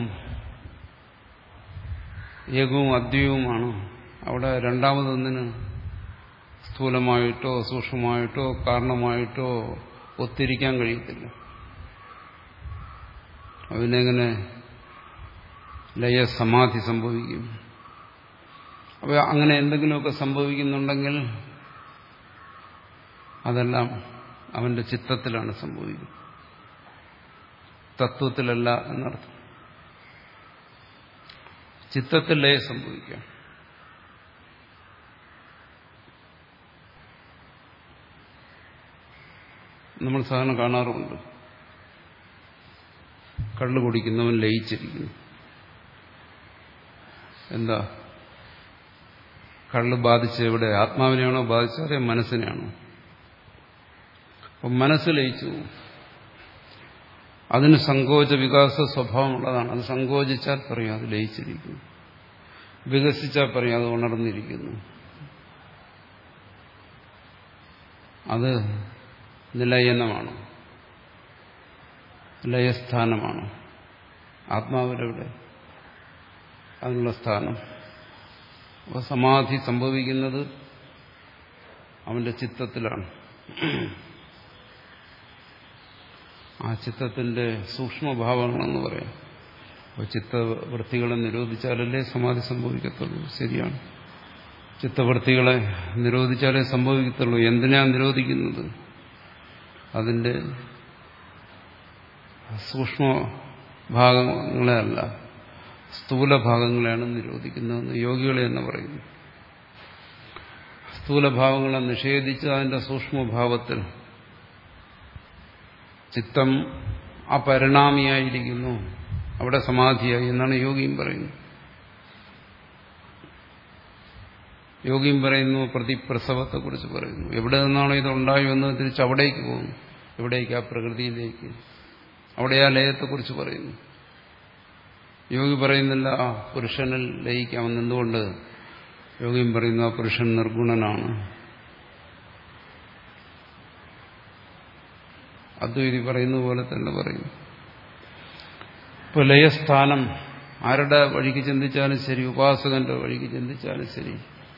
[SPEAKER 1] ഏകവും അദ്വൈതവുമാണ് അവിടെ രണ്ടാമതൊന്നിന് സ്ഥൂലമായിട്ടോ സൂക്ഷ്മമായിട്ടോ കാരണമായിട്ടോ ഒത്തിരിക്കാൻ കഴിയത്തില്ല അതിനെങ്ങനെ ലയസമാധി സംഭവിക്കും അപ്പോൾ അങ്ങനെ എന്തെങ്കിലുമൊക്കെ സംഭവിക്കുന്നുണ്ടെങ്കിൽ അതെല്ലാം അവന്റെ ചിത്തത്തിലാണ് സംഭവിക്കുന്നത് തത്വത്തിലല്ല എന്നർത്ഥം ചിത്തത്തിൽ ലയം സംഭവിക്കാം നമ്മൾ സാധാരണ കാണാറുമുണ്ട് കള്ളു കുടിക്കുന്നവൻ ലയിച്ചിരിക്കുന്നു എന്താ കള്ള് ബാധിച്ച് എവിടെ ആത്മാവിനെയാണോ ബാധിച്ചത് അതേ മനസ്സിനെയാണോ അപ്പം മനസ്സ് ലയിച്ചു അതിന് സങ്കോച വികാസ സ്വഭാവമുള്ളതാണ് അത് സങ്കോചിച്ചാൽ പറയും അത് ലയിച്ചിരിക്കുന്നു വികസിച്ചാൽ പറയും അത് ഉണർന്നിരിക്കുന്നു അത് നിലയനമാണ് ലയസ്ഥാനമാണ് ആത്മാവിലെവിടെ അതിനുള്ള സ്ഥാനം അപ്പോൾ സമാധി സംഭവിക്കുന്നത് അവന്റെ ചിത്തത്തിലാണ് ആ ചിത്തത്തിന്റെ സൂക്ഷ്മഭാവങ്ങളെന്ന് പറയാം അപ്പോൾ ചിത്തവൃത്തികളെ നിരോധിച്ചാലല്ലേ സമാധി സംഭവിക്കത്തുള്ളൂ ശരിയാണ് ചിത്തവൃത്തികളെ നിരോധിച്ചാലേ സംഭവിക്കത്തുള്ളൂ എന്തിനാ നിരോധിക്കുന്നത് അതിന്റെ സൂക്ഷ്മ ഭാഗങ്ങളെ അല്ല സ്ഥൂല ഭാഗങ്ങളെയാണ് നിരോധിക്കുന്നതെന്ന് യോഗികളെ എന്ന് പറയുന്നു സ്ഥൂലഭാവങ്ങളെ നിഷേധിച്ച് അതിന്റെ സൂക്ഷ്മഭാവത്തിൽ ചിത്തം അപരിണാമിയായിരിക്കുന്നു അവിടെ സമാധിയായി എന്നാണ് യോഗിയും പറയുന്നത് യോഗിയും പറയുന്നു പ്രതിപ്രസവത്തെക്കുറിച്ച് പറയുന്നു എവിടെ നിന്നാണോ ഇത് ഉണ്ടായി എന്ന് തിരിച്ച് അവിടേക്ക് പോകുന്നു എവിടേക്ക് ആ പ്രകൃതിയിലേക്ക് അവിടെ ആ ലയത്തെക്കുറിച്ച് പറയുന്നു യോഗി പറയുന്നില്ല ആ പുരുഷനിൽ ലയിക്കാമെന്ന് എന്തുകൊണ്ട് യോഗിയും പറയുന്നു ആ പുരുഷൻ നിർഗുണനാണ് അദ്വൈതി പറയുന്ന പോലെ തന്നെ പറയുന്നു ഇപ്പൊ ലയസ്ഥാനം ആരുടെ വഴിക്ക് ചിന്തിച്ചാലും ശരി ഉപാസകന്റെ വഴിക്ക് ചിന്തിച്ചാലും ശരി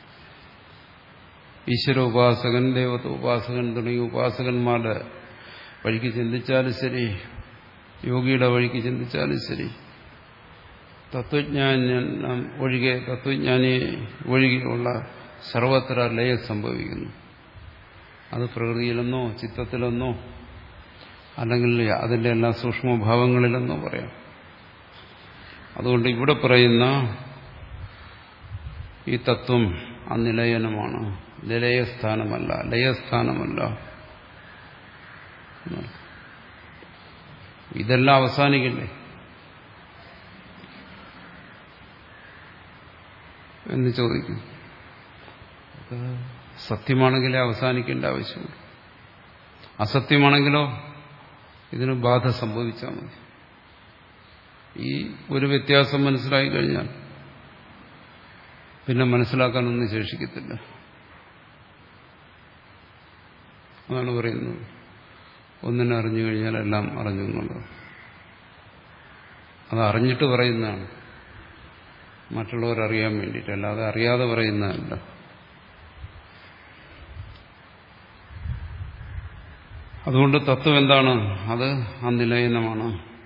[SPEAKER 1] ഈശ്വര ഉപാസകൻ ദേവത ഉപാസകൻ തുടങ്ങിയ ഉപാസകന്മാരുടെ വഴിക്ക് ചിന്തിച്ചാലും ശരി യോഗിയുടെ വഴിക്ക് ചിന്തിച്ചാലും ശരി തത്വജ്ഞാനം ഒഴികെ തത്വജ്ഞാനി ഒഴികെയുള്ള സർവത്ര ലയം സംഭവിക്കുന്നു അത് പ്രകൃതിയിലെന്നോ ചിത്തത്തിലെന്നോ അല്ലെങ്കിൽ അതിന്റെ എല്ലാ സൂക്ഷ്മഭാവങ്ങളിലെന്നോ പറയാം അതുകൊണ്ട് ഇവിടെ പറയുന്ന ഈ തത്വം അനിലയനമാണ് ലയസ്ഥാനമല്ല ലയസ്ഥാനമല്ല ഇതെല്ലാം അവസാനിക്കണ്ടേ എന്ന് ചോദിക്കും സത്യമാണെങ്കിലേ അവസാനിക്കേണ്ട ആവശ്യമുണ്ട് അസത്യമാണെങ്കിലോ ഇതിന് ബാധ സംഭവിച്ചാൽ മതി ഈ ഒരു വ്യത്യാസം മനസ്സിലായി കഴിഞ്ഞാൽ പിന്നെ മനസ്സിലാക്കാനൊന്നും ശേഷിക്കത്തില്ല അതാണ് പറയുന്നത് ഒന്നിനെ അറിഞ്ഞു കഴിഞ്ഞാൽ എല്ലാം അറിഞ്ഞു എന്നുള്ളത് അത് അറിഞ്ഞിട്ട് പറയുന്നതാണ് മറ്റുള്ളവരറിയാൻ വേണ്ടിയിട്ട് അല്ലാതെ അറിയാതെ പറയുന്നതല്ല അതുകൊണ്ട് തത്വം എന്താണ് അത് അനിലയനമാണ്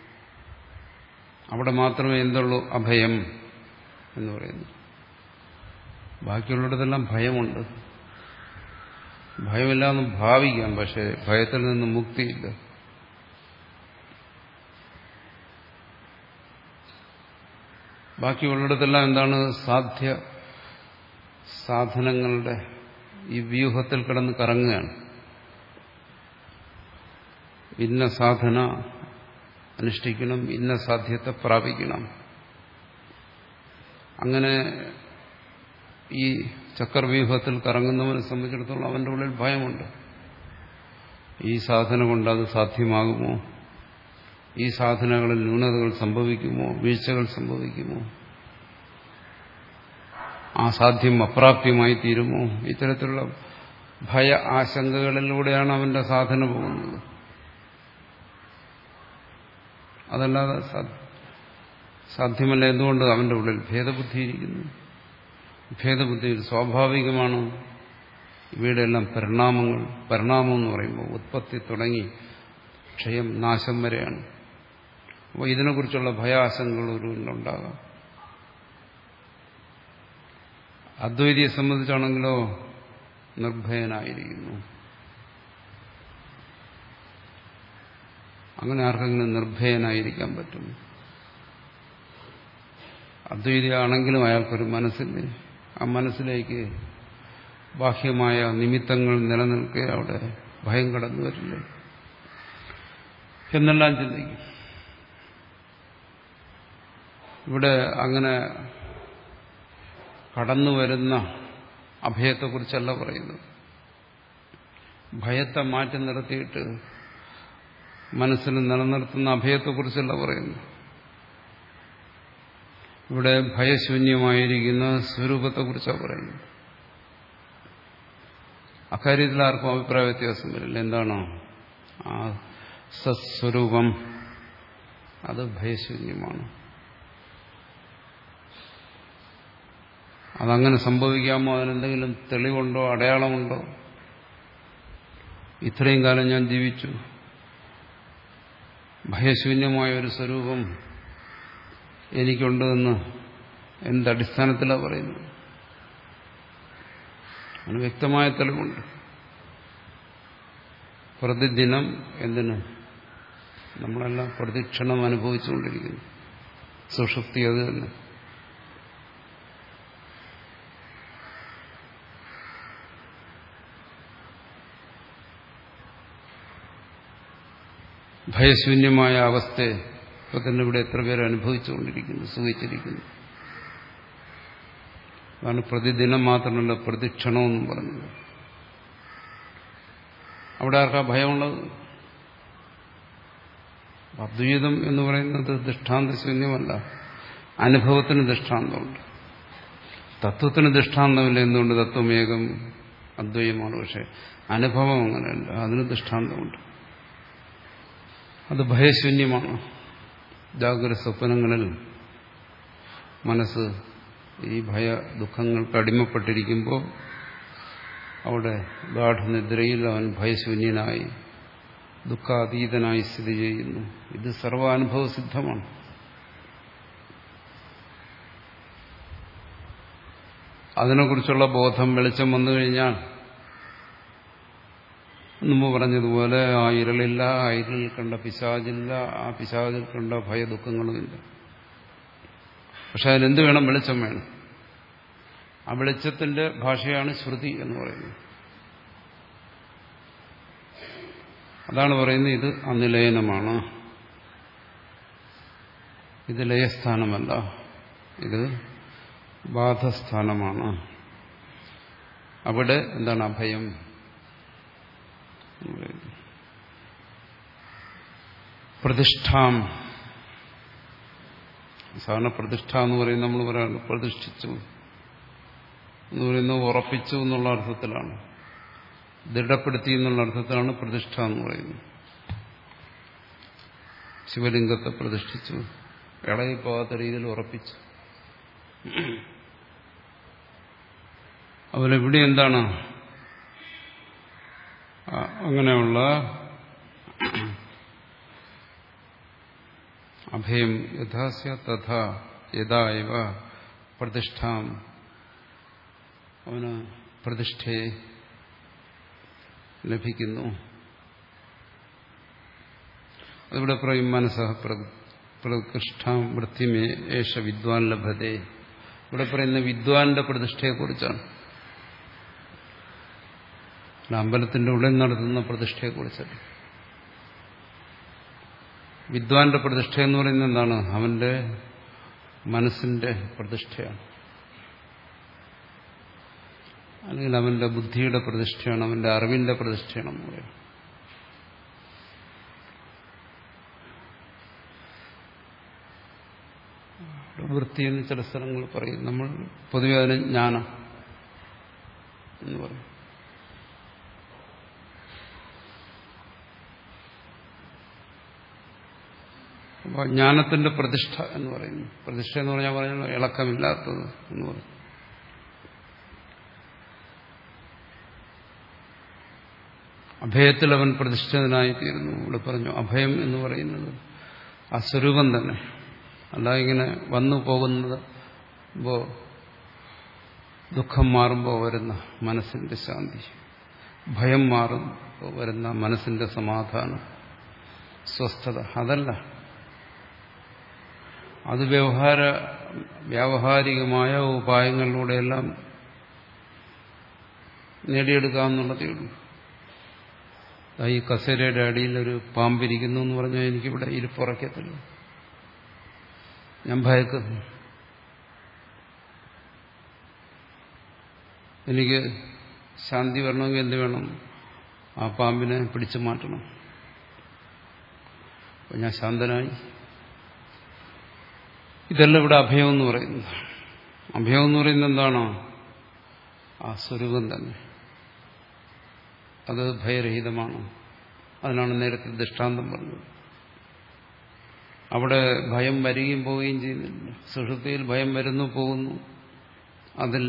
[SPEAKER 1] അവിടെ മാത്രമേ എന്തുള്ളൂ അഭയം എന്ന് പറയുന്നു ബാക്കിയുള്ളിടത്തെല്ലാം ഭയമുണ്ട് ഭയമില്ലാന്ന് ഭാവിക്കാം പക്ഷെ ഭയത്തിൽ നിന്ന് മുക്തിയില്ല ബാക്കിയുള്ളിടത്തെല്ലാം എന്താണ് സാധ്യ സാധനങ്ങളുടെ ഈ വ്യൂഹത്തിൽ കിടന്ന് കറങ്ങുകയാണ് ഇന്ന സാധന അനുഷ്ഠിക്കണം ഇന്ന സാധ്യത്തെ പ്രാപിക്കണം അങ്ങനെ ഈ ചക്രവ്യൂഹത്തിൽ കറങ്ങുന്നവനെ സംബന്ധിച്ചിടത്തോളം അവന്റെ ഉള്ളിൽ ഭയമുണ്ട് ഈ സാധന കൊണ്ട് അത് സാധ്യമാകുമോ ഈ സാധനകളിൽ ന്യൂനതകൾ സംഭവിക്കുമോ വീഴ്ചകൾ സംഭവിക്കുമോ ആ സാധ്യം അപ്രാപ്യമായി തീരുമോ ഇത്തരത്തിലുള്ള ഭയ ആശങ്കകളിലൂടെയാണ് അവന്റെ സാധന പോകുന്നത് അതല്ലാതെ സാധ്യമല്ല എന്തുകൊണ്ട് അവന്റെ ഉള്ളിൽ ഭേദബുദ്ധി ഇരിക്കുന്നു ഭേദബുദ്ധി സ്വാഭാവികമാണ് ഇവയുടെ എല്ലാം പരിണാമങ്ങൾ പരിണാമം എന്ന് പറയുമ്പോൾ ഉത്പത്തി തുടങ്ങി ക്ഷയം നാശം വരെയാണ് അപ്പോൾ ഇതിനെക്കുറിച്ചുള്ള ഭയാശങ്കകൾ ഒരുവിനുണ്ടാകാം അദ്വൈതിയെ സംബന്ധിച്ചാണെങ്കിലോ നിർഭയനായിരിക്കുന്നു അങ്ങനെ ആർക്കെങ്കിലും നിർഭയനായിരിക്കാൻ പറ്റും അദ്വൈതിയാണെങ്കിലും അയാൾക്കൊരു മനസ്സില്ലേ ആ മനസ്സിലേക്ക് ബാഹ്യമായ നിമിത്തങ്ങൾ നിലനിൽക്കുക അവിടെ ഭയം കടന്നു വരില്ലേ എന്നെല്ലാം ചിന്തിക്കും ഇവിടെ അങ്ങനെ കടന്നു വരുന്ന അഭയത്തെക്കുറിച്ചല്ല പറയുന്നത് ഭയത്തെ മാറ്റി നിർത്തിയിട്ട് മനസ്സിൽ നിലനിർത്തുന്ന അഭയത്തെക്കുറിച്ചല്ല പറയുന്നു ഇവിടെ ഭയശൂന്യമായിരിക്കുന്ന സ്വരൂപത്തെക്കുറിച്ചാണ് പറയുന്നത് അക്കാര്യത്തിൽ ആർക്കും അഭിപ്രായ വ്യത്യാസം വരില്ല എന്താണോ ആ സസ്വരൂപം അത് ഭയശൂന്യമാണ് അതങ്ങനെ സംഭവിക്കാമോ അതിനെന്തെങ്കിലും തെളിവുണ്ടോ അടയാളമുണ്ടോ ഇത്രയും കാലം ഞാൻ ജീവിച്ചു ഭയശൂന്യമായ ഒരു സ്വരൂപം എനിക്കുണ്ട് എന്ന് എന്തടിസ്ഥാനത്തിലാണ് പറയുന്നത് അതിന് വ്യക്തമായ തെളിവുണ്ട് പ്രതിദിനം എന്തിന് നമ്മളെല്ലാം പ്രതിക്ഷണം അനുഭവിച്ചുകൊണ്ടിരിക്കുന്നു സുഷുപ്തി അത് തന്നെ ഭയശൂന്യമായ അവസ്ഥയെ ഇപ്പൊ തന്നെ ഇവിടെ എത്ര പേര് അനുഭവിച്ചുകൊണ്ടിരിക്കുന്നു സുഖിച്ചിരിക്കുന്നു അതാണ് പ്രതിദിനം മാത്രമല്ല പ്രതിക്ഷണമെന്നും പറഞ്ഞത് അവിടെ ആർക്കാ ഭയമുള്ളത് അദ്വൈതം എന്ന് പറയുന്നത് ദൃഷ്ടാന്തശൂന്യമല്ല അനുഭവത്തിന് ദൃഷ്ടാന്തമുണ്ട് തത്വത്തിന് ദൃഷ്ടാന്തമില്ല എന്തുകൊണ്ട് തത്വമേകം അദ്വൈതമാണ് പക്ഷെ അനുഭവം അങ്ങനെയല്ല അതിന് ദൃഷ്ടാന്തമുണ്ട് അത് ഭയശൂന്യമാണ് ജാഗ്രത സ്വപ്നങ്ങളിൽ മനസ്സ് ഈ ഭയ ദുഃഖങ്ങൾക്ക് അടിമപ്പെട്ടിരിക്കുമ്പോൾ അവിടെ ഗാഠനിദ്രയിൽ അവൻ ഭയശൂന്യനായി ദുഃഖാതീതനായി സ്ഥിതി ചെയ്യുന്നു ഇത് സർവാനുഭവ സിദ്ധമാണ് അതിനെക്കുറിച്ചുള്ള ബോധം വെളിച്ചം വന്നു കഴിഞ്ഞാൽ മുമ്പ് പറഞ്ഞതുപോലെ ആ ഇരളില്ല ആ ഇരളിൽ കണ്ട പിശാചില്ല ആ പിശാചിൽ കണ്ട ഭയദുഃഖങ്ങളുമില്ല പക്ഷെ അതിനെന്ത് വേണം വെളിച്ചം വേണം ആ വെളിച്ചത്തിന്റെ ഭാഷയാണ് ശ്രുതി എന്ന് പറയുന്നത് അതാണ് പറയുന്നത് ഇത് അനിലയനമാണ് ഇത് ലയസ്ഥാനമല്ല ഇത് ബാധസ്ഥാനമാണ് അവിടെ എന്താണ് അഭയം പ്രതിഷ്ഠാം സാധാരണ പ്രതിഷ്ഠ എന്ന് പറയുന്നത് നമ്മൾ പറയാറുണ്ട് പ്രതിഷ്ഠിച്ചു എന്ന് പറയുന്നത് ഉറപ്പിച്ചു എന്നുള്ള അർത്ഥത്തിലാണ് ദൃഢപ്പെടുത്തി എന്നുള്ള അർത്ഥത്തിലാണ് പ്രതിഷ്ഠ എന്ന് പറയുന്നത് ശിവലിംഗത്തെ പ്രതിഷ്ഠിച്ചു ഇളകിപ്പോകാത്ത രീതിയിൽ ഉറപ്പിച്ചു അവരിവിടെ എന്താണ് അങ്ങനെയുള്ള അഭയം യഥാസ്യ തഥാ യഥാ ഇവ പ്രതിഷ്ഠാം അവന് പ്രതിഷ്ഠയെ ലഭിക്കുന്നു അതിവിടെ പറയും മനസ്സ പ്രതിഷ്ഠാം വൃത്തിമേ ഏഷ വിദ്വാൻ ലഭതേ ഇവിടെ പറയുന്ന വിദ്വാന്റെ പ്രതിഷ്ഠയെക്കുറിച്ചാണ് അമ്പലത്തിന്റെ ഉള്ളിൽ നടത്തുന്ന പ്രതിഷ്ഠയെക്കുറിച്ചല്ല വിദ്വാന്റെ പ്രതിഷ്ഠ എന്ന് പറയുന്നത് എന്താണ് അവന്റെ മനസ്സിന്റെ പ്രതിഷ്ഠയാണ് അല്ലെങ്കിൽ അവന്റെ ബുദ്ധിയുടെ പ്രതിഷ്ഠയാണ് അവന്റെ അറിവിന്റെ പ്രതിഷ്ഠയാണെന്ന് പറയാം വൃത്തി എന്ന് ചില സ്ഥലങ്ങൾ പറയും നമ്മൾ പൊതുവെ അതിന് ജ്ഞാനം എന്ന് പറയും അപ്പോൾ ജ്ഞാനത്തിന്റെ പ്രതിഷ്ഠ എന്ന് പറയുന്നു പ്രതിഷ്ഠ എന്ന് പറഞ്ഞാൽ പറഞ്ഞാൽ ഇളക്കമില്ലാത്തത് എന്ന് പറയും അഭയത്തിൽ അവൻ പ്രതിഷ്ഠിതനായിത്തീരുന്നു ഇവിടെ പറഞ്ഞു അഭയം എന്ന് പറയുന്നത് ആ സ്വരൂപം തന്നെ അല്ല ഇങ്ങനെ വന്നു പോകുന്നത് ഇപ്പോൾ ദുഃഖം മാറുമ്പോൾ വരുന്ന മനസ്സിന്റെ ശാന്തി ഭയം മാറുമ്പോൾ വരുന്ന മനസ്സിന്റെ സമാധാനം സ്വസ്ഥത അതല്ല അത് വ്യവഹാര വ്യാവഹാരികമായ ഉപായങ്ങളിലൂടെയെല്ലാം നേടിയെടുക്കാമെന്നുള്ളതേ ഉള്ളൂ ഈ കസേരയുടെ അടിയിൽ ഒരു പാമ്പിരിക്കുന്നു എന്ന് പറഞ്ഞാൽ എനിക്കിവിടെ ഇരിപ്പുറയ്ക്കത്തില്ല ഞാൻ ഭയക്കുന്നു എനിക്ക് ശാന്തി വരണമെങ്കിൽ എന്ത് വേണം ആ പാമ്പിനെ പിടിച്ചു മാറ്റണം അപ്പം ഞാൻ ശാന്തനായി ഇതെല്ലാം ഇവിടെ അഭയം എന്ന് പറയുന്നത് അഭയം എന്ന് പറയുന്നത് എന്താണോ ആ സ്വരൂപം തന്നെ അത് ഭയരഹിതമാണ് അതിനാണ് നേരത്തെ ദൃഷ്ടാന്തം പറഞ്ഞത് അവിടെ ഭയം വരികയും പോവുകയും ചെയ്യുന്നില്ല സുഷുപ്തിയിൽ ഭയം വരുന്നു പോകുന്നു അതില്ല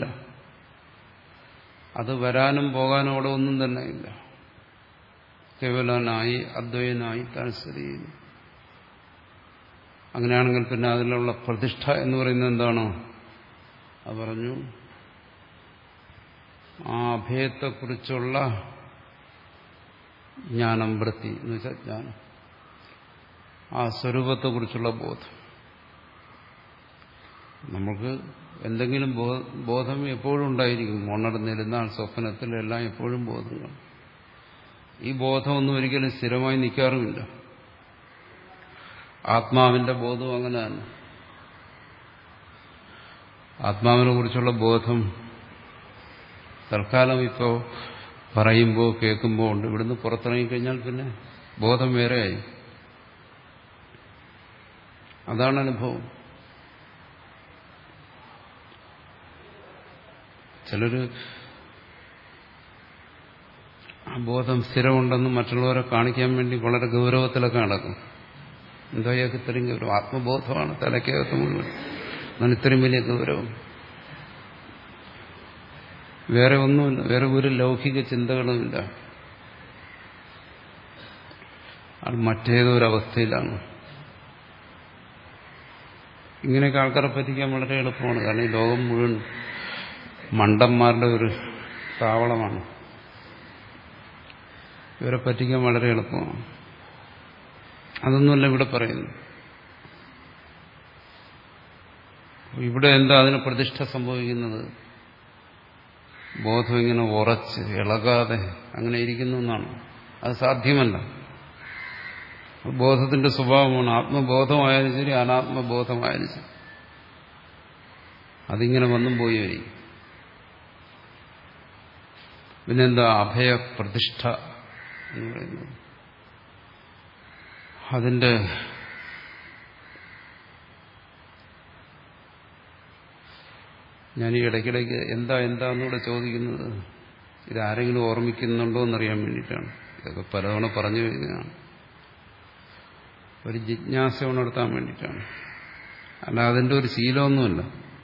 [SPEAKER 1] അത് വരാനും പോകാനും അവിടെ ഒന്നും തന്നെ ഇല്ല കേവലനായി അദ്വൈനായി താൻ സ്ഥിതി ചെയ്യുന്നു അങ്ങനെയാണെങ്കിൽ പിന്നെ അതിലുള്ള പ്രതിഷ്ഠ എന്ന് പറയുന്നത് എന്താണോ അത് പറഞ്ഞു ആ അഭയത്തെക്കുറിച്ചുള്ള ജ്ഞാനം വൃത്തി എന്ന് വെച്ചാൽ ജ്ഞാനം ആ സ്വരൂപത്തെക്കുറിച്ചുള്ള ബോധം നമുക്ക് എന്തെങ്കിലും ബോധം എപ്പോഴും ഉണ്ടായിരിക്കും ഉണർന്നിരുന്നാൽ സ്വപ്നത്തിലെല്ലാം എപ്പോഴും ബോധങ്ങൾ ഈ ബോധമൊന്നും ഒരിക്കലും സ്ഥിരമായി നിൽക്കാറുമില്ല ആത്മാവിന്റെ ബോധവും അങ്ങനെ തന്നെ ആത്മാവിനെ കുറിച്ചുള്ള ബോധം തൽക്കാലം ഇപ്പോൾ പറയുമ്പോൾ കേൾക്കുമ്പോൾ ഉണ്ട് ഇവിടുന്ന് പുറത്തിറങ്ങിക്കഴിഞ്ഞാൽ പിന്നെ ബോധം വേറെയായി അതാണ് അനുഭവം ചിലര് ആ ബോധം സ്ഥിരമുണ്ടെന്ന് മറ്റുള്ളവരെ കാണിക്കാൻ വേണ്ടി വളരെ ഗൗരവത്തിലൊക്കെ നടക്കും എന്തോ അയാൾക്ക് ഇത്രയും ഗൗരവം ആത്മബോധമാണ് തലയ്ക്കകത്ത് മുഴുവൻ അങ്ങനെ ഇത്രയും വലിയ ഗൗരവം വേറെ ഒന്നുമില്ല വേറെ ഒരു ലൗകിക ചിന്തകളുമില്ല അത് മറ്റേതൊരവസ്ഥയിലാണ് ഇങ്ങനെയൊക്കെ ആൾക്കാരെ പറ്റിക്കാൻ വളരെ എളുപ്പമാണ് കാരണം ഈ ലോകം മുഴുവൻ മണ്ടന്മാരുടെ ഒരു താവളമാണ് ഇവരെ പറ്റിക്കാൻ വളരെ എളുപ്പമാണ് അതൊന്നുമല്ല ഇവിടെ പറയുന്നു ഇവിടെ എന്താ അതിന് പ്രതിഷ്ഠ സംഭവിക്കുന്നത് ബോധം ഇങ്ങനെ ഉറച്ച് ഇളകാതെ അങ്ങനെ ഇരിക്കുന്നു എന്നാണ് അത് സാധ്യമല്ല ബോധത്തിന്റെ സ്വഭാവമാണ് ആത്മബോധമായാലും ശരി അനാത്മബോധമായാലും ശരി അതിങ്ങനെ വന്നും പോയി വരും പിന്നെന്താ അഭയപ്രതിഷ്ഠ എന്ന് പറയുന്നത് അതിന്റെ ഞാൻ ഈ ഇടയ്ക്കിടയ്ക്ക് എന്താ എന്താ എന്നൂടെ ചോദിക്കുന്നത് ഇതാരെങ്കിലും ഓർമ്മിക്കുന്നുണ്ടോ എന്നറിയാൻ വേണ്ടിയിട്ടാണ് ഇതൊക്കെ പലതവണ പറഞ്ഞു കഴിഞ്ഞതാണ് ഒരു ജിജ്ഞാസ ഉണർത്താൻ വേണ്ടിയിട്ടാണ് അല്ല അതിൻ്റെ ഒരു ശീലമൊന്നുമില്ല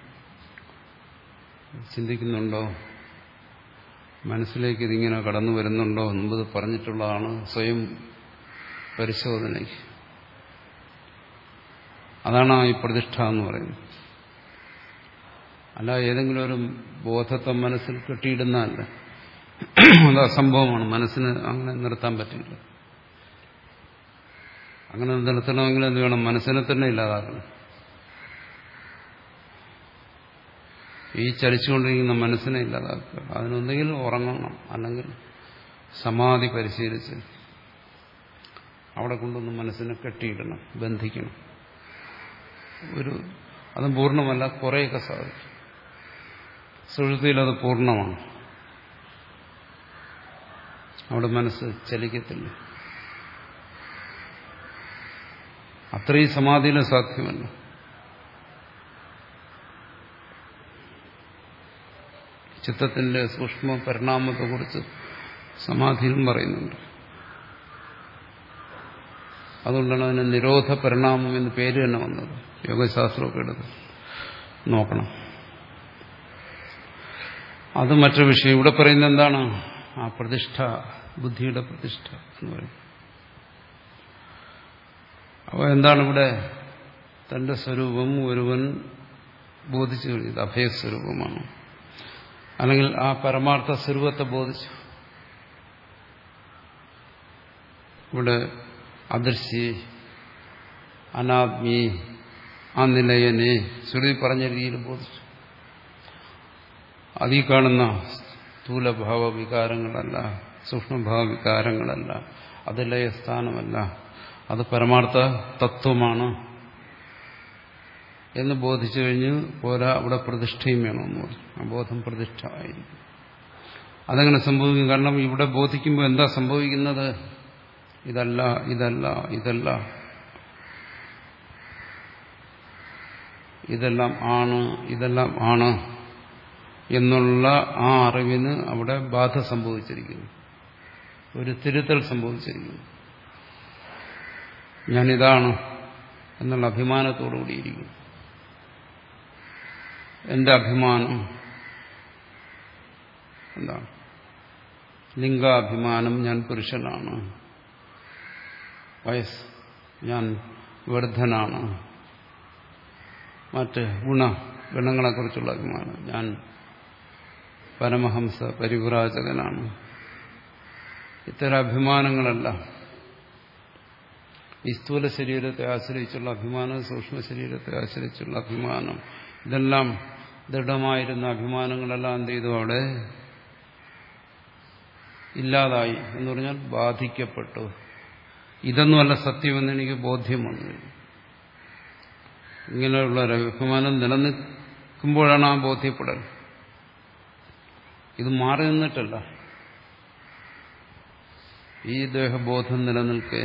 [SPEAKER 1] ചിന്തിക്കുന്നുണ്ടോ മനസ്സിലേക്ക് ഇതിങ്ങനെ കടന്നു വരുന്നുണ്ടോ മുമ്പ് പറഞ്ഞിട്ടുള്ളതാണ് സ്വയം പരിശോധനയ്ക്ക് അതാണ് ഈ പ്രതിഷ്ഠ എന്ന് പറയുന്നത് അല്ല ഏതെങ്കിലും ഒരു ബോധത്തെ മനസ്സിൽ കെട്ടിയിടുന്നതല്ല അത് അസംഭവമാണ് മനസ്സിന് അങ്ങനെ നിർത്താൻ പറ്റില്ല അങ്ങനെ നിർത്തണമെങ്കിൽ എന്ത് വേണം മനസ്സിനെ തന്നെ ഇല്ലാതാക്കണം ഈ ചലിച്ചുകൊണ്ടിരിക്കുന്ന മനസ്സിനെ ഇല്ലാതാക്കുക അതിനൊന്നെങ്കിൽ ഉറങ്ങണം അല്ലെങ്കിൽ സമാധി പരിശീലിച്ച് അവിടെ കൊണ്ടൊന്ന് മനസ്സിനെ കെട്ടിയിടണം ബന്ധിക്കണം ഒരു അതും പൂർണ്ണമല്ല കുറേയൊക്കെ സാധിക്കും സുഴുതിയിൽ അത് പൂർണ്ണമാണ് അവിടെ മനസ്സ് ചലിക്കത്തില്ല അത്രയും സമാധിയിലും സാധ്യമല്ല ചിത്തത്തിന്റെ സൂക്ഷ്മ പരിണാമത്തെക്കുറിച്ച് സമാധിയിലും പറയുന്നുണ്ട് അതുകൊണ്ടാണ് അതിന് നിരോധ പരിണാമം എന്ന് പേര് തന്നെ വന്നത് യോഗശാസ്ത്രമൊക്കെ എടുത്ത് നോക്കണം അത് മറ്റൊരു വിഷയം ഇവിടെ പറയുന്നത് എന്താണ് ആ പ്രതിഷ്ഠ ബുദ്ധിയുടെ പ്രതിഷ്ഠ എന്ന് പറയും അപ്പോൾ എന്താണ് ഇവിടെ തന്റെ സ്വരൂപം ഒരുവൻ ബോധിച്ചു കഴിഞ്ഞത് അഭയസ്വരൂപമാണ് അല്ലെങ്കിൽ ആ പരമാർത്ഥ സ്വരൂപത്തെ ബോധിച്ചു ഇവിടെ അദൃശ്യേ അനാത്മീ ആ നിലയനെ ശ്രുതി പറഞ്ഞ രീതിയിൽ ബോധിച്ചു അതീ കാണുന്ന സ്ഥൂലഭാവ വികാരങ്ങളല്ല സൂക്ഷ്മഭാവ വികാരങ്ങളല്ല അത് ലയസ്ഥാനമല്ല അത് പരമാർത്ഥ തത്വമാണ് എന്ന് ബോധിച്ചു കഴിഞ്ഞ് പോരാ അവിടെ പ്രതിഷ്ഠയും വേണമെന്ന് പറഞ്ഞു ആ ബോധം പ്രതിഷ്ഠ ആയിരിക്കും അതങ്ങനെ സംഭവിക്കും കാരണം ഇവിടെ ബോധിക്കുമ്പോൾ എന്താ സംഭവിക്കുന്നത് ഇതല്ല ഇതല്ല ഇതല്ല ഇതെല്ലാം ആണ് ഇതെല്ലാം ആണ് എന്നുള്ള ആ അറിവിന് അവിടെ ബാധ സംഭവിച്ചിരിക്കുന്നു ഒരു തിരുത്തൽ സംഭവിച്ചിരിക്കുന്നു ഞാനിതാണ് എന്നുള്ള അഭിമാനത്തോടുകൂടിയിരിക്കുന്നു എന്റെ അഭിമാനം എന്താണ് ലിംഗാഭിമാനം ഞാൻ പുരുഷനാണ് വയസ്സ് ഞാൻ വൃദ്ധനാണ് മറ്റ് ഗുണ ഗുണങ്ങളെക്കുറിച്ചുള്ള അഭിമാനം ഞാൻ പരമഹംസ പരിവ്രാജകനാണ് ഇത്തരം അഭിമാനങ്ങളെല്ലാം ഈ സ്ഥൂല ശരീരത്തെ ആശ്രയിച്ചുള്ള അഭിമാനം സൂക്ഷ്മ ശരീരത്തെ ആശ്രയിച്ചുള്ള അഭിമാനം ഇതെല്ലാം ദൃഢമായിരുന്ന അഭിമാനങ്ങളെല്ലാം എന്ത് ചെയ്തു അവിടെ ഇല്ലാതായി എന്ന് പറഞ്ഞാൽ ബാധിക്കപ്പെട്ടു ഇതൊന്നുമല്ല സത്യമെന്ന് എനിക്ക് ബോധ്യം വന്നു ഇങ്ങനെയുള്ള ഒരു അഭിമാനം നിലനിൽക്കുമ്പോഴാണ് ആ ബോധ്യപ്പെടൽ ഇത് മാറി നിന്നിട്ടല്ല ഈ ദേഹബോധം നിലനിൽക്കെ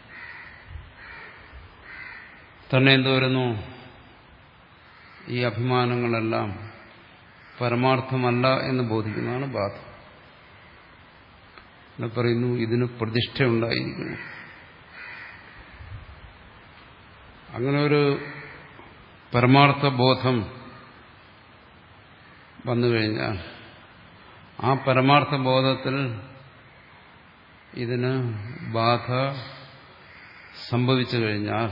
[SPEAKER 1] തന്നെ എന്ത് വരുന്നു ഈ അഭിമാനങ്ങളെല്ലാം പരമാർത്ഥമല്ല എന്ന് ബോധിക്കുന്നതാണ് ബാധ ഇവിടെ പറയുന്നു ഇതിന് പ്രതിഷ്ഠ ഉണ്ടായിരിക്കുന്നു അങ്ങനെ ഒരു പരമാർത്ഥ ബോധം വന്നു കഴിഞ്ഞാൽ ആ പരമാർത്ഥ ബോധത്തിൽ ഇതിന് ബാധ സംഭവിച്ചു കഴിഞ്ഞാൽ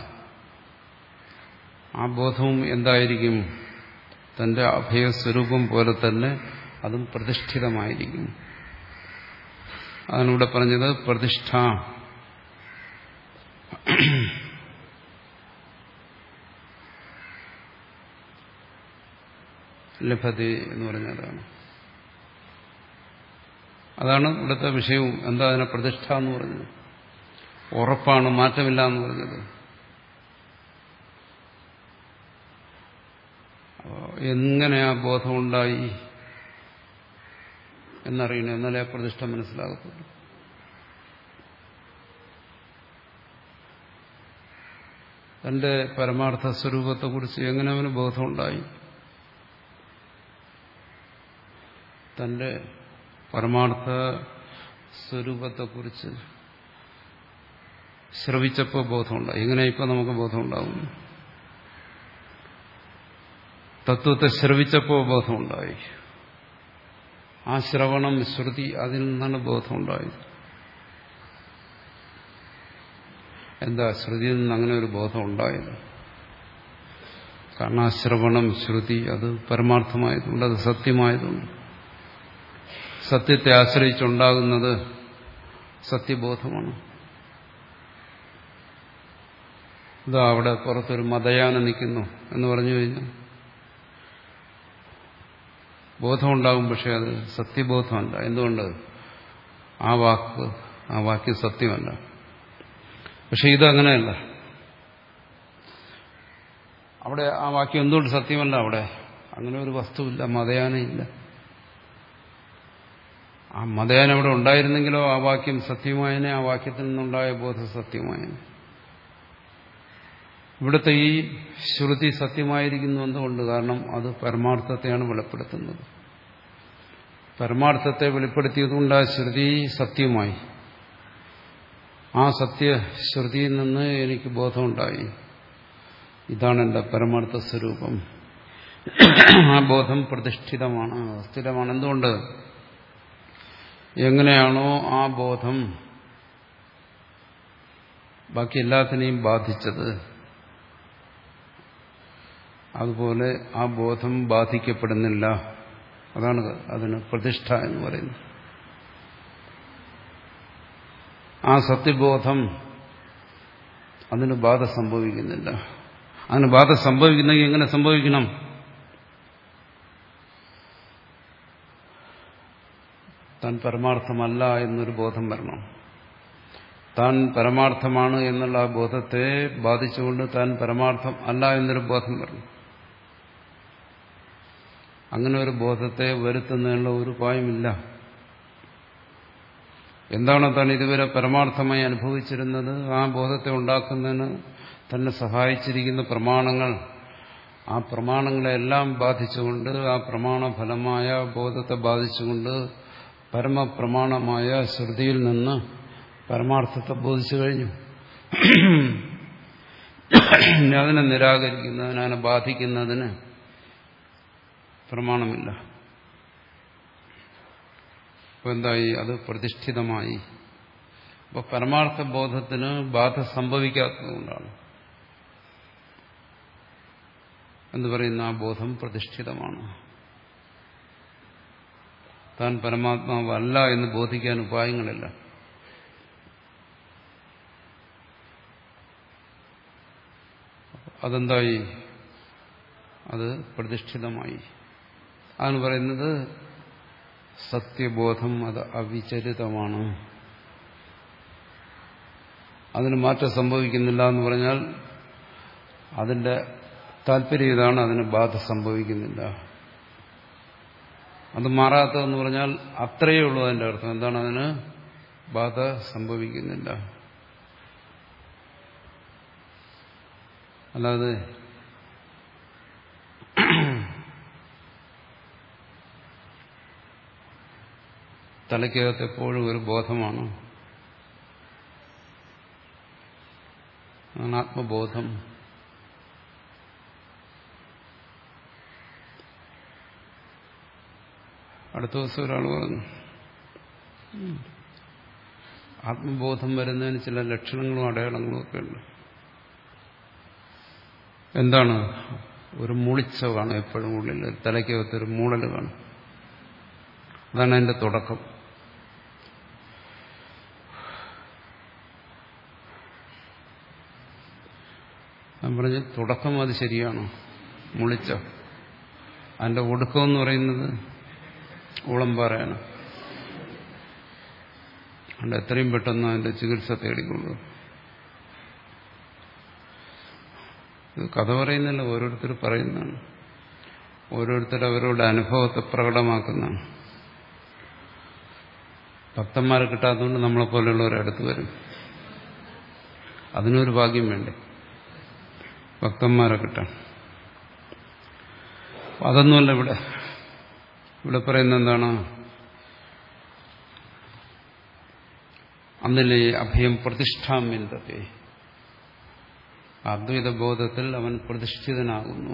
[SPEAKER 1] ആ ബോധവും എന്തായിരിക്കും തന്റെ അഭയസ്വരൂപം പോലെ തന്നെ അതും പ്രതിഷ്ഠിതമായിരിക്കും അതാണ് ഇവിടെ പറഞ്ഞത് പ്രതിഷ്ഠ ലഭതി എന്ന് പറഞ്ഞതാണ് അതാണ് ഇവിടുത്തെ വിഷയവും എന്താ അതിനെ പ്രതിഷ്ഠ എന്ന് പറഞ്ഞത് ഉറപ്പാണ് മാറ്റമില്ല എന്ന് പറഞ്ഞത് എങ്ങനെ ആ ബോധമുണ്ടായി എന്നറിയണം എന്നാലേ ആ പ്രതിഷ്ഠ മനസ്സിലാകത്തുള്ളൂ തന്റെ പരമാർത്ഥ സ്വരൂപത്തെക്കുറിച്ച് എങ്ങനെ അവന് ബോധമുണ്ടായി തന്റെ പരമാർത്ഥ സ്വരൂപത്തെക്കുറിച്ച് ശ്രവിച്ചപ്പോൾ ബോധമുണ്ടായി എങ്ങനെ ഇപ്പോൾ നമുക്ക് ബോധമുണ്ടാകുന്നു തത്വത്തെ ശ്രവിച്ചപ്പോൾ ബോധമുണ്ടായി ആ ശ്രവണം ശ്രുതി അതിൽ നിന്നാണ് ബോധമുണ്ടായത് എന്താ ശ്രുതിയിൽ നിന്ന് അങ്ങനെ ഒരു ബോധം ഉണ്ടായത് കാരണം ആ ശ്രവണം ശ്രുതി അത് പരമാർത്ഥമായതുകൊണ്ട് അത് സത്യമായതുകൊണ്ട് സത്യത്തെ ആശ്രയിച്ചുണ്ടാകുന്നത് സത്യബോധമാണ് ഇതാ അവിടെ പുറത്തൊരു മതയാന നിൽക്കുന്നു എന്ന് പറഞ്ഞു കഴിഞ്ഞാൽ ബോധമുണ്ടാകും പക്ഷെ അത് സത്യബോധമല്ല എന്തുകൊണ്ട് ആ വാക്ക് ആ വാക്യം സത്യമല്ല പക്ഷെ ഇതങ്ങനെയല്ല അവിടെ ആ വാക്യം എന്തുകൊണ്ട് സത്യമല്ല അവിടെ അങ്ങനെ ഒരു വസ്തുവില്ല മതയാനയില്ല ആ മതയാന അവിടെ ഉണ്ടായിരുന്നെങ്കിലോ ആ വാക്യം സത്യമായനെ ആ വാക്യത്തിൽ നിന്നുണ്ടായ ബോധം സത്യമായനെ ഇവിടുത്തെ ഈ ശ്രുതി സത്യമായിരിക്കുന്നു എന്തുകൊണ്ട് കാരണം അത് പരമാർത്ഥത്തെയാണ് വെളിപ്പെടുത്തുന്നത് പരമാർത്ഥത്തെ വെളിപ്പെടുത്തിയതുകൊണ്ട് ആ ശ്രുതി സത്യമായി ആ സത്യശ്രുതിയിൽ നിന്ന് എനിക്ക് ബോധമുണ്ടായി ഇതാണ് എൻ്റെ പരമാർത്ഥ സ്വരൂപം ആ ബോധം പ്രതിഷ്ഠിതമാണ് സ്ഥിരമാണ് എന്തുകൊണ്ട് എങ്ങനെയാണോ ആ ബോധം ബാക്കി എല്ലാത്തിനെയും ബാധിച്ചത് അതുപോലെ ആ ബോധം ബാധിക്കപ്പെടുന്നില്ല അതാണ് അതിന് പ്രതിഷ്ഠ എന്ന് പറയുന്നത് ആ സത്യബോധം അതിന് ബാധ സംഭവിക്കുന്നില്ല അതിന് ബാധ സംഭവിക്കുന്നെങ്കിൽ എങ്ങനെ സംഭവിക്കണം താൻ പരമാർത്ഥമല്ല എന്നൊരു ബോധം വരണം താൻ പരമാർത്ഥമാണ് എന്നുള്ള ആ ബോധത്തെ ബാധിച്ചുകൊണ്ട് താൻ പരമാർത്ഥം അല്ല എന്നൊരു ബോധം വരണം അങ്ങനെ ഒരു ബോധത്തെ വരുത്തുന്നതിനുള്ള ഒരു ഉപായമില്ല എന്താണോ താൻ ഇതുവരെ പരമാർത്ഥമായി അനുഭവിച്ചിരുന്നത് ആ ബോധത്തെ ഉണ്ടാക്കുന്നതിന് തന്നെ സഹായിച്ചിരിക്കുന്ന പ്രമാണങ്ങൾ ആ പ്രമാണങ്ങളെല്ലാം ബാധിച്ചുകൊണ്ട് ആ പ്രമാണഫലമായ ബോധത്തെ ബാധിച്ചുകൊണ്ട് പരമപ്രമാണമായ ശ്രുതിയിൽ നിന്ന് പരമാർത്ഥത്തെ ബോധിച്ചു കഴിഞ്ഞു അതിനെ നിരാകരിക്കുന്നതിന് അതിനെ ബാധിക്കുന്നതിന് പ്രമാണമില്ല അപ്പോൾ എന്തായി അത് പ്രതിഷ്ഠിതമായി അപ്പോൾ പരമാർത്ഥ ബോധത്തിന് ബാധ സംഭവിക്കാത്തതുകൊണ്ടാണ് എന്ന് പറയുന്ന ആ ബോധം പ്രതിഷ്ഠിതമാണ് താൻ പരമാത്മാവല്ല എന്ന് ബോധിക്കാൻ ഉപായങ്ങളില്ല അതെന്തായി അത് പ്രതിഷ്ഠിതമായി അതാണ് പറയുന്നത് സത്യബോധം അത് അവിചരിതമാണ് അതിന് മാറ്റം സംഭവിക്കുന്നില്ല എന്ന് പറഞ്ഞാൽ അതിന്റെ താല്പര്യം ഇതാണ് അതിന് ബാധ സംഭവിക്കുന്നില്ല അത് മാറാത്തതെന്ന് പറഞ്ഞാൽ അത്രയേ ഉള്ളൂ അതിന്റെ അർത്ഥം എന്താണ് അതിന് ബാധ സംഭവിക്കുന്നില്ല അല്ലാതെ തലയ്ക്കകത്ത് എപ്പോഴും ഒരു ബോധമാണ് ആണ് ആത്മബോധം അടുത്ത ദിവസം ഒരാൾ പറഞ്ഞു ആത്മബോധം വരുന്നതിന് ചില ലക്ഷണങ്ങളും അടയാളങ്ങളും ഒക്കെ ഉണ്ട് എന്താണ് ഒരു മുളിച്ച കാണും എപ്പോഴും ഉള്ളിൽ തലയ്ക്കകത്തൊരു മൂളൽ കാണും അതാണ് അതിന്റെ തുടക്കം ഞാൻ പറഞ്ഞ തുടക്കം അത് ശരിയാണോ മുളിച്ച അതിന്റെ ഒടുക്കം എന്ന് പറയുന്നത് ഊളംപാറയാണ് അതുകൊണ്ട് എത്രയും പെട്ടെന്ന് അതിന്റെ ചികിത്സ തേടിക്കൊള്ളു ഇത് കഥ പറയുന്നില്ല ഓരോരുത്തർ പറയുന്നതാണ് ഓരോരുത്തർ അവരുടെ അനുഭവത്തെ പ്രകടമാക്കുന്നതാണ് ഭക്തന്മാരെ കിട്ടാത്തതുകൊണ്ട് നമ്മളെപ്പോലെയുള്ളവർ അടുത്ത് വരും അതിനൊരു ഭാഗ്യം വേണ്ടേ ഭക്തന്മാരെ കിട്ടാൻ അതൊന്നുമല്ല ഇവിടെ ഇവിടെ പറയുന്ന എന്താണ് അന്നിലെ അഭയം പ്രതിഷ്ഠാമ്യന്തത്തെ അദ്വൈത ബോധത്തിൽ അവൻ പ്രതിഷ്ഠിതനാകുന്നു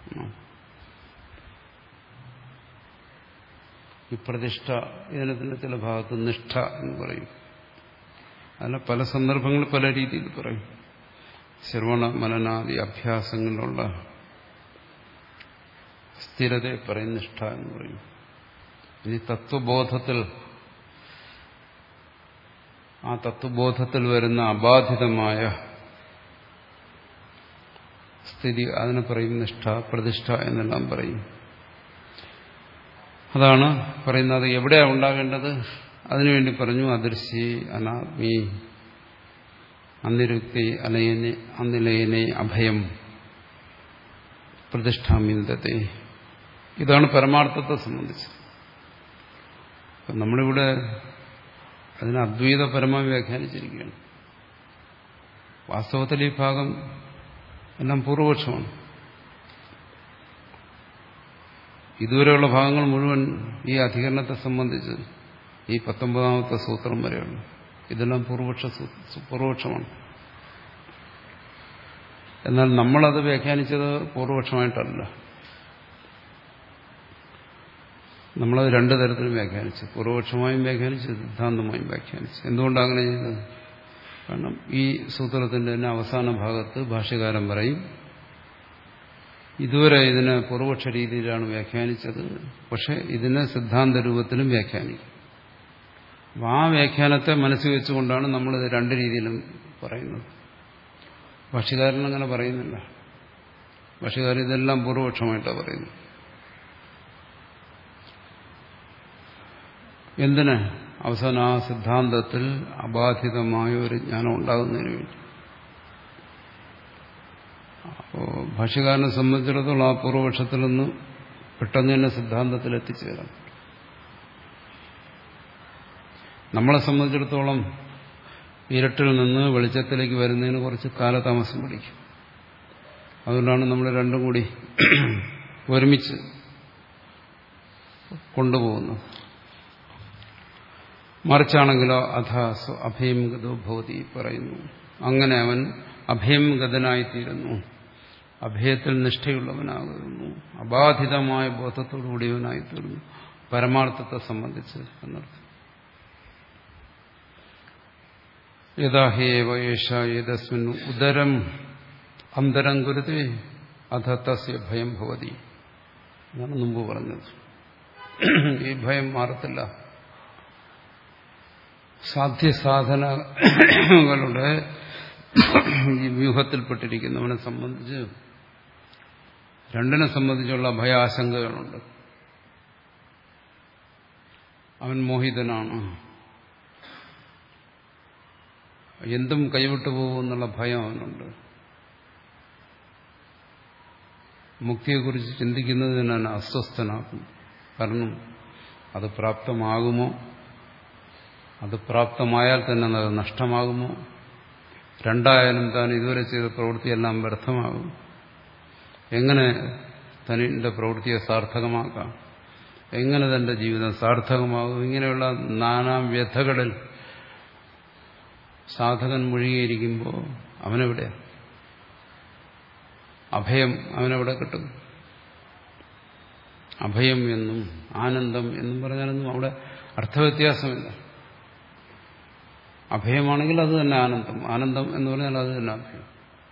[SPEAKER 1] ഈ പ്രതിഷ്ഠ ഇതിനെ തന്നെ ചില ഭാഗത്ത് നിഷ്ഠ എന്ന് പറയും അതിനെ പല സന്ദർഭങ്ങളിൽ പല രീതിയിൽ പറയും ശ്രവണ മലനാദി അഭ്യാസങ്ങളിലുള്ള സ്ഥിരതയെ പറയും നിഷ്ഠ എന്ന് പറയും ഇനി തത്വബോധത്തിൽ ആ തത്വബോധത്തിൽ വരുന്ന അബാധിതമായ സ്ഥിതി അതിനെ പറയും നിഷ്ഠ പ്രതിഷ്ഠ എന്നെല്ലാം പറയും അതാണ് പറയുന്നത് എവിടെയാണ് ഉണ്ടാകേണ്ടത് അതിനുവേണ്ടി പറഞ്ഞു അദൃശ്യ അനാത്മി അനിരുക്തി അലയനെ അനിലയനെ അഭയം പ്രതിഷ്ഠാമിന്തത്തെ ഇതാണ് പരമാർത്ഥത്തെ സംബന്ധിച്ച് നമ്മളിവിടെ അതിനെ അദ്വൈതപരമായി വ്യാഖ്യാനിച്ചിരിക്കുകയാണ് വാസ്തവത്തിൽ ഈ ഭാഗം എല്ലാം പൂർവപക്ഷമാണ് ഇതുവരെയുള്ള ഭാഗങ്ങൾ മുഴുവൻ ഈ അധികരണത്തെ സംബന്ധിച്ച് ഈ പത്തൊമ്പതാമത്തെ സൂത്രം വരെയുള്ള ഇതെല്ലാം പൂർവപക്ഷ പൂർവപക്ഷമാണ് എന്നാൽ നമ്മളത് വ്യാഖ്യാനിച്ചത് പൂർവപക്ഷമായിട്ടല്ല നമ്മളത് രണ്ടു തരത്തിലും വ്യാഖ്യാനിച്ചു പൂർവപക്ഷമായും വ്യാഖ്യാനിച്ചു സിദ്ധാന്തമായും വ്യാഖ്യാനിച്ചു എന്തുകൊണ്ടാണ് അങ്ങനെ ചെയ്തത് കാരണം ഈ സൂത്രത്തിന്റെ തന്നെ അവസാന ഭാഗത്ത് ഭാഷ്യകാരൻ പറയും ഇതുവരെ ഇതിനെ പൂർവപക്ഷ രീതിയിലാണ് വ്യാഖ്യാനിച്ചത് പക്ഷെ ഇതിനെ സിദ്ധാന്ത രൂപത്തിലും വ്യാഖ്യാനിക്കും അപ്പം ആ വ്യാഖ്യാനത്തെ മനസ്സിൽ വെച്ചുകൊണ്ടാണ് നമ്മളിത് രണ്ട് രീതിയിലും പറയുന്നത് ഭാഷ്യകാരൻ അങ്ങനെ പറയുന്നില്ല ഭാഷ്യകാരൻ ഇതെല്ലാം പൂർവപക്ഷമായിട്ടാണ് പറയുന്നത് എന്തിന് അവസാനം ആ സിദ്ധാന്തത്തിൽ അബാധിതമായ ഒരു ജ്ഞാനം ഉണ്ടാകുന്നതിന് വേണ്ടി അപ്പോൾ ഭാഷ്യകാരനെ സംബന്ധിച്ചിടത്തോളം ആ പൂർവപക്ഷത്തിൽ നിന്ന് പെട്ടെന്ന് തന്നെ സിദ്ധാന്തത്തിൽ എത്തിച്ചേരാം നമ്മളെ സംബന്ധിച്ചിടത്തോളം ഇരട്ടിൽ നിന്ന് വെളിച്ചത്തിലേക്ക് വരുന്നതിന് കുറച്ച് കാലതാമസം പിടിക്കും അതുകൊണ്ടാണ് നമ്മൾ രണ്ടും കൂടി ഒരുമിച്ച് കൊണ്ടുപോകുന്നത് മറിച്ചാണെങ്കിലോ അധ അഭയം ഗതോ ഭവതി പറയുന്നു അങ്ങനെ അവൻ അഭയം ഗതനായിത്തീരുന്നു അഭയത്തിൽ നിഷ്ഠയുള്ളവനാകുന്നു അബാധിതമായ ബോധത്തോടുകൂടിയവനായിത്തീരുന്നു പരമാർത്ഥത്തെ സംബന്ധിച്ച് എന്നർത്ഥം യഥാഹേവ യേഷ ഏതസ്മിൻ ഉദരം അന്തരം കുരുതി അധ തസ്യ ഭയം ഭവതി എന്നാണ് മുമ്പ് പറഞ്ഞത് ഈ ഭയം മാറത്തില്ല സാധ്യസാധനകളുടെ ഈ വ്യൂഹത്തിൽപ്പെട്ടിരിക്കുന്നവനെ സംബന്ധിച്ച് രണ്ടിനെ സംബന്ധിച്ചുള്ള ഭയാശങ്കകളുണ്ട് അവൻ മോഹിതനാണ് എന്തും കൈവിട്ടു പോകുമെന്നുള്ള ഭയം അവനുണ്ട് മുക്തിയെക്കുറിച്ച് ചിന്തിക്കുന്നതിനാണ് അസ്വസ്ഥനാക്കും കാരണം അത് പ്രാപ്തമാകുമോ അത് പ്രാപ്തമായാൽ തന്നെ അത് നഷ്ടമാകുമോ രണ്ടായാലും താൻ ഇതുവരെ ചെയ്ത പ്രവൃത്തിയെല്ലാം വ്യർത്ഥമാകും എങ്ങനെ തനിന്റെ പ്രവൃത്തിയെ സാർത്ഥകമാക്കാം എങ്ങനെ തന്റെ ജീവിതം സാർത്ഥകമാകും ഇങ്ങനെയുള്ള നാനാ വ്യഥകളിൽ സാധകൻ മുഴുകിയിരിക്കുമ്പോൾ അവനെവിടെ അഭയം അവനെവിടെ കിട്ടും അഭയം എന്നും ആനന്ദം എന്നും പറഞ്ഞാലൊന്നും അവിടെ അർത്ഥവ്യത്യാസമില്ല അഭയമാണെങ്കിൽ അത് തന്നെ ആനന്ദം ആനന്ദം എന്ന് പറഞ്ഞാൽ അത് തന്നെ അഭയം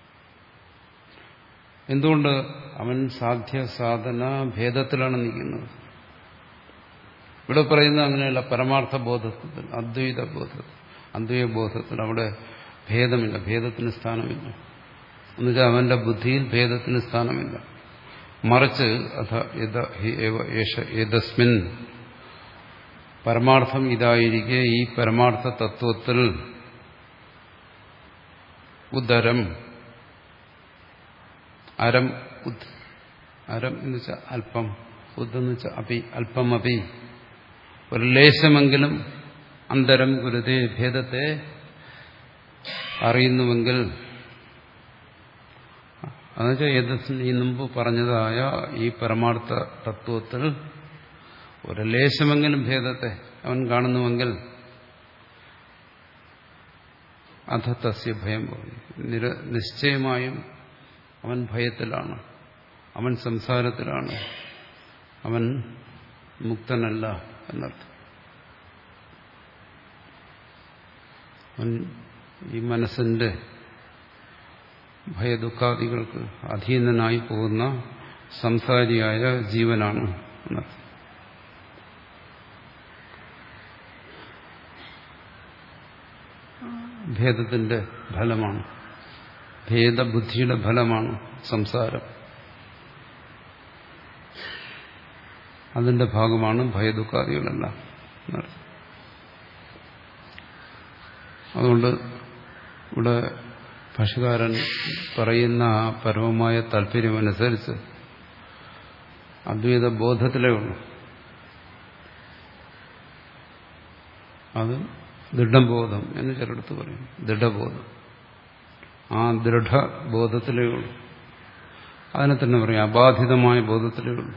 [SPEAKER 1] എന്തുകൊണ്ട് അവൻ സാധ്യ സാധന ഭേദത്തിലാണ് നിൽക്കുന്നത് ഇവിടെ പറയുന്നത് അങ്ങനെയല്ല പരമാർത്ഥ ബോധത്തിൽ അദ്വൈത ബോധത്തിൽ അദ്വൈത ബോധത്തിൽ അവിടെ ഭേദമില്ല ഭേദത്തിന് സ്ഥാനമില്ല എന്നുവെച്ചാൽ അവന്റെ ബുദ്ധിയിൽ ഭേദത്തിന് സ്ഥാനമില്ല മറിച്ച് അഥ ഏതസ്മിൻ പരമാർത്ഥം ഇതായിരിക്കെ ഈ പരമാർത്ഥ തത്വത്തിൽ ഉദരം അരം ഉദ് അരം എന്ന് വെച്ചാൽ അല്പം ഉദ് എന്ന് വെച്ചാൽ അപി അല്പം അപി ഒരു ലേശമെങ്കിലും അന്തരം ഗുരുതേ ഭേദത്തെ അറിയുന്നുവെങ്കിൽ എന്നുവെച്ചാൽ ഏത് ഈ മുമ്പ് പറഞ്ഞതായ ഈ പരമാർത്ഥ തത്വത്തിൽ ഒരു ലേശമെങ്കിലും ഭേദത്തെ അവൻ കാണുന്നുവെങ്കിൽ അധത്തസ്യ ഭയം നിര നിശ്ചയമായും അവൻ ഭയത്തിലാണ് അവൻ സംസാരത്തിലാണ് അവൻ മുക്തനല്ല എന്നർത്ഥം അവൻ ഈ മനസ്സിന്റെ ഭയദുഃഖാദികൾക്ക് അധീനനായി പോകുന്ന സംസാരിയായ ജീവനാണ് എന്നർത്ഥം ഭേദത്തിന്റെ ഫലമാണ് ഭേദബുദ്ധിയുടെ ഫലമാണ് സംസാരം അതിന്റെ ഭാഗമാണ് ഭയദുഃഖാദികളെല്ലാം അതുകൊണ്ട് ഇവിടെ ഭാഷകാരൻ പറയുന്ന ആ പരമമായ താല്പര്യമനുസരിച്ച് അദ്വൈത ബോധത്തിലേ ഉള്ളൂ അത് ദൃഢബോധം എന്ന് ചിലടത്ത് പറയും ദൃഢബോധം ആ ദൃഢബോധത്തിലേ ഉള്ളൂ അതിനെ തന്നെ പറയും അബാധിതമായ ബോധത്തിലേ ഉള്ളൂ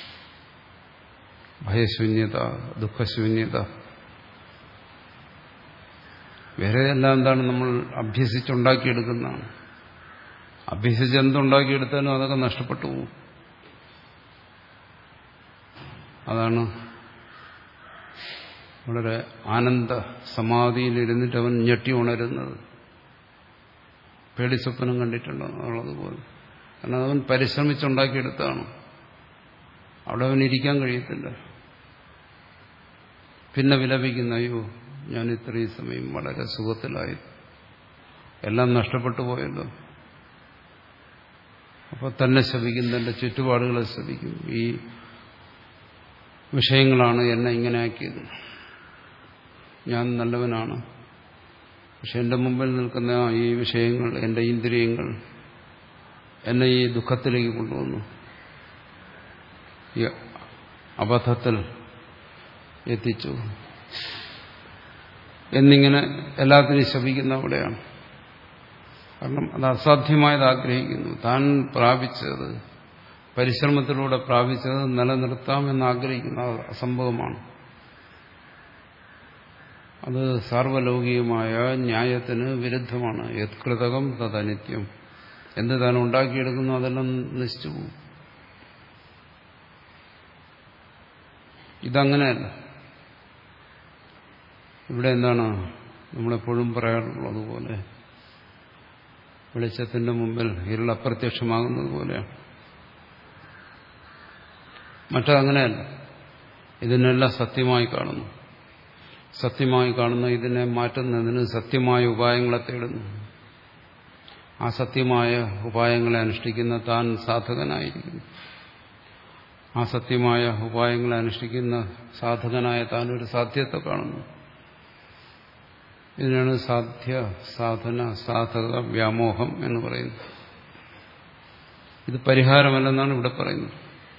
[SPEAKER 1] ഭയശൂന്യത ദുഃഖശൂന്യത വേറെ എല്ലാം എന്താണ് നമ്മൾ അഭ്യസിച്ചുണ്ടാക്കിയെടുക്കുന്നതാണ് അഭ്യസിച്ച് എന്തുണ്ടാക്കിയെടുത്താലും അതൊക്കെ നഷ്ടപ്പെട്ടു പോകും അതാണ് വളരെ ആനന്ദ സമാധിയിലിരുന്നിട്ട് അവൻ ഞെട്ടി ഉണരുന്നത് പേടി സ്വപ്നം കണ്ടിട്ടുണ്ടോ എന്നുള്ളതുപോലെ കാരണം അവൻ പരിശ്രമിച്ചുണ്ടാക്കിയെടുത്താണ് അവിടെ അവൻ ഇരിക്കാൻ കഴിയത്തില്ല പിന്നെ വിലപിക്കുന്ന അയ്യോ ഞാൻ ഇത്രയും സമയം വളരെ സുഖത്തിലായി എല്ലാം നഷ്ടപ്പെട്ടു പോയല്ലോ അപ്പോൾ തന്നെ ശപിക്കും തന്റെ ചുറ്റുപാടുകളെ ശപിക്കും ഈ വിഷയങ്ങളാണ് എന്നെ ഇങ്ങനെ ആക്കിയത് ഞാൻ നല്ലവനാണ് പക്ഷെ എന്റെ മുമ്പിൽ നിൽക്കുന്ന ഈ വിഷയങ്ങൾ എന്റെ ഇന്ദ്രിയങ്ങൾ എന്നെ ഈ ദുഃഖത്തിലേക്ക് കൊണ്ടുവന്നു ഈ അബദ്ധത്തിൽ എത്തിച്ചു എന്നിങ്ങനെ എല്ലാത്തിനെയും ശപിക്കുന്ന അവിടെയാണ് കാരണം അത് അസാധ്യമായത് ആഗ്രഹിക്കുന്നു താൻ പ്രാപിച്ചത് പരിശ്രമത്തിലൂടെ പ്രാപിച്ചത് നിലനിർത്താമെന്ന് ആഗ്രഹിക്കുന്ന അസംഭവമാണ് അത് സാർവലൗകികമായ ന്യായത്തിന് വിരുദ്ധമാണ് യത്കൃതകം തദനിത്യം എന്ത് താൻ ഉണ്ടാക്കിയെടുക്കുന്നു അതെല്ലാം നശിച്ചു പോകും ഇതങ്ങനെയല്ല ഇവിടെ എന്താണ് നമ്മളെപ്പോഴും പറയാറുള്ളതുപോലെ വെളിച്ചത്തിന്റെ മുമ്പിൽ ഇരുൾ അപ്രത്യക്ഷമാകുന്നത് പോലെയാണ് മറ്റതങ്ങനെയല്ല ഇതിനെല്ലാം സത്യമായി കാണുന്നു സത്യമായി കാണുന്ന ഇതിനെ മാറ്റുന്നതിന് സത്യമായ ഉപായങ്ങളെ തേടുന്നു ആ സത്യമായ ഉപായങ്ങളെ അനുഷ്ഠിക്കുന്ന താൻ സാധകനായിരിക്കുന്നു ആ സത്യമായ ഉപായങ്ങളെ അനുഷ്ഠിക്കുന്ന സാധകനായ താൻ ഒരു സാധ്യത്തെ കാണുന്നു ഇതിനാണ് സാധ്യ സാധന സാധക വ്യാമോഹം എന്ന് പറയുന്നത് ഇത് പരിഹാരമല്ലെന്നാണ് ഇവിടെ പറയുന്നത്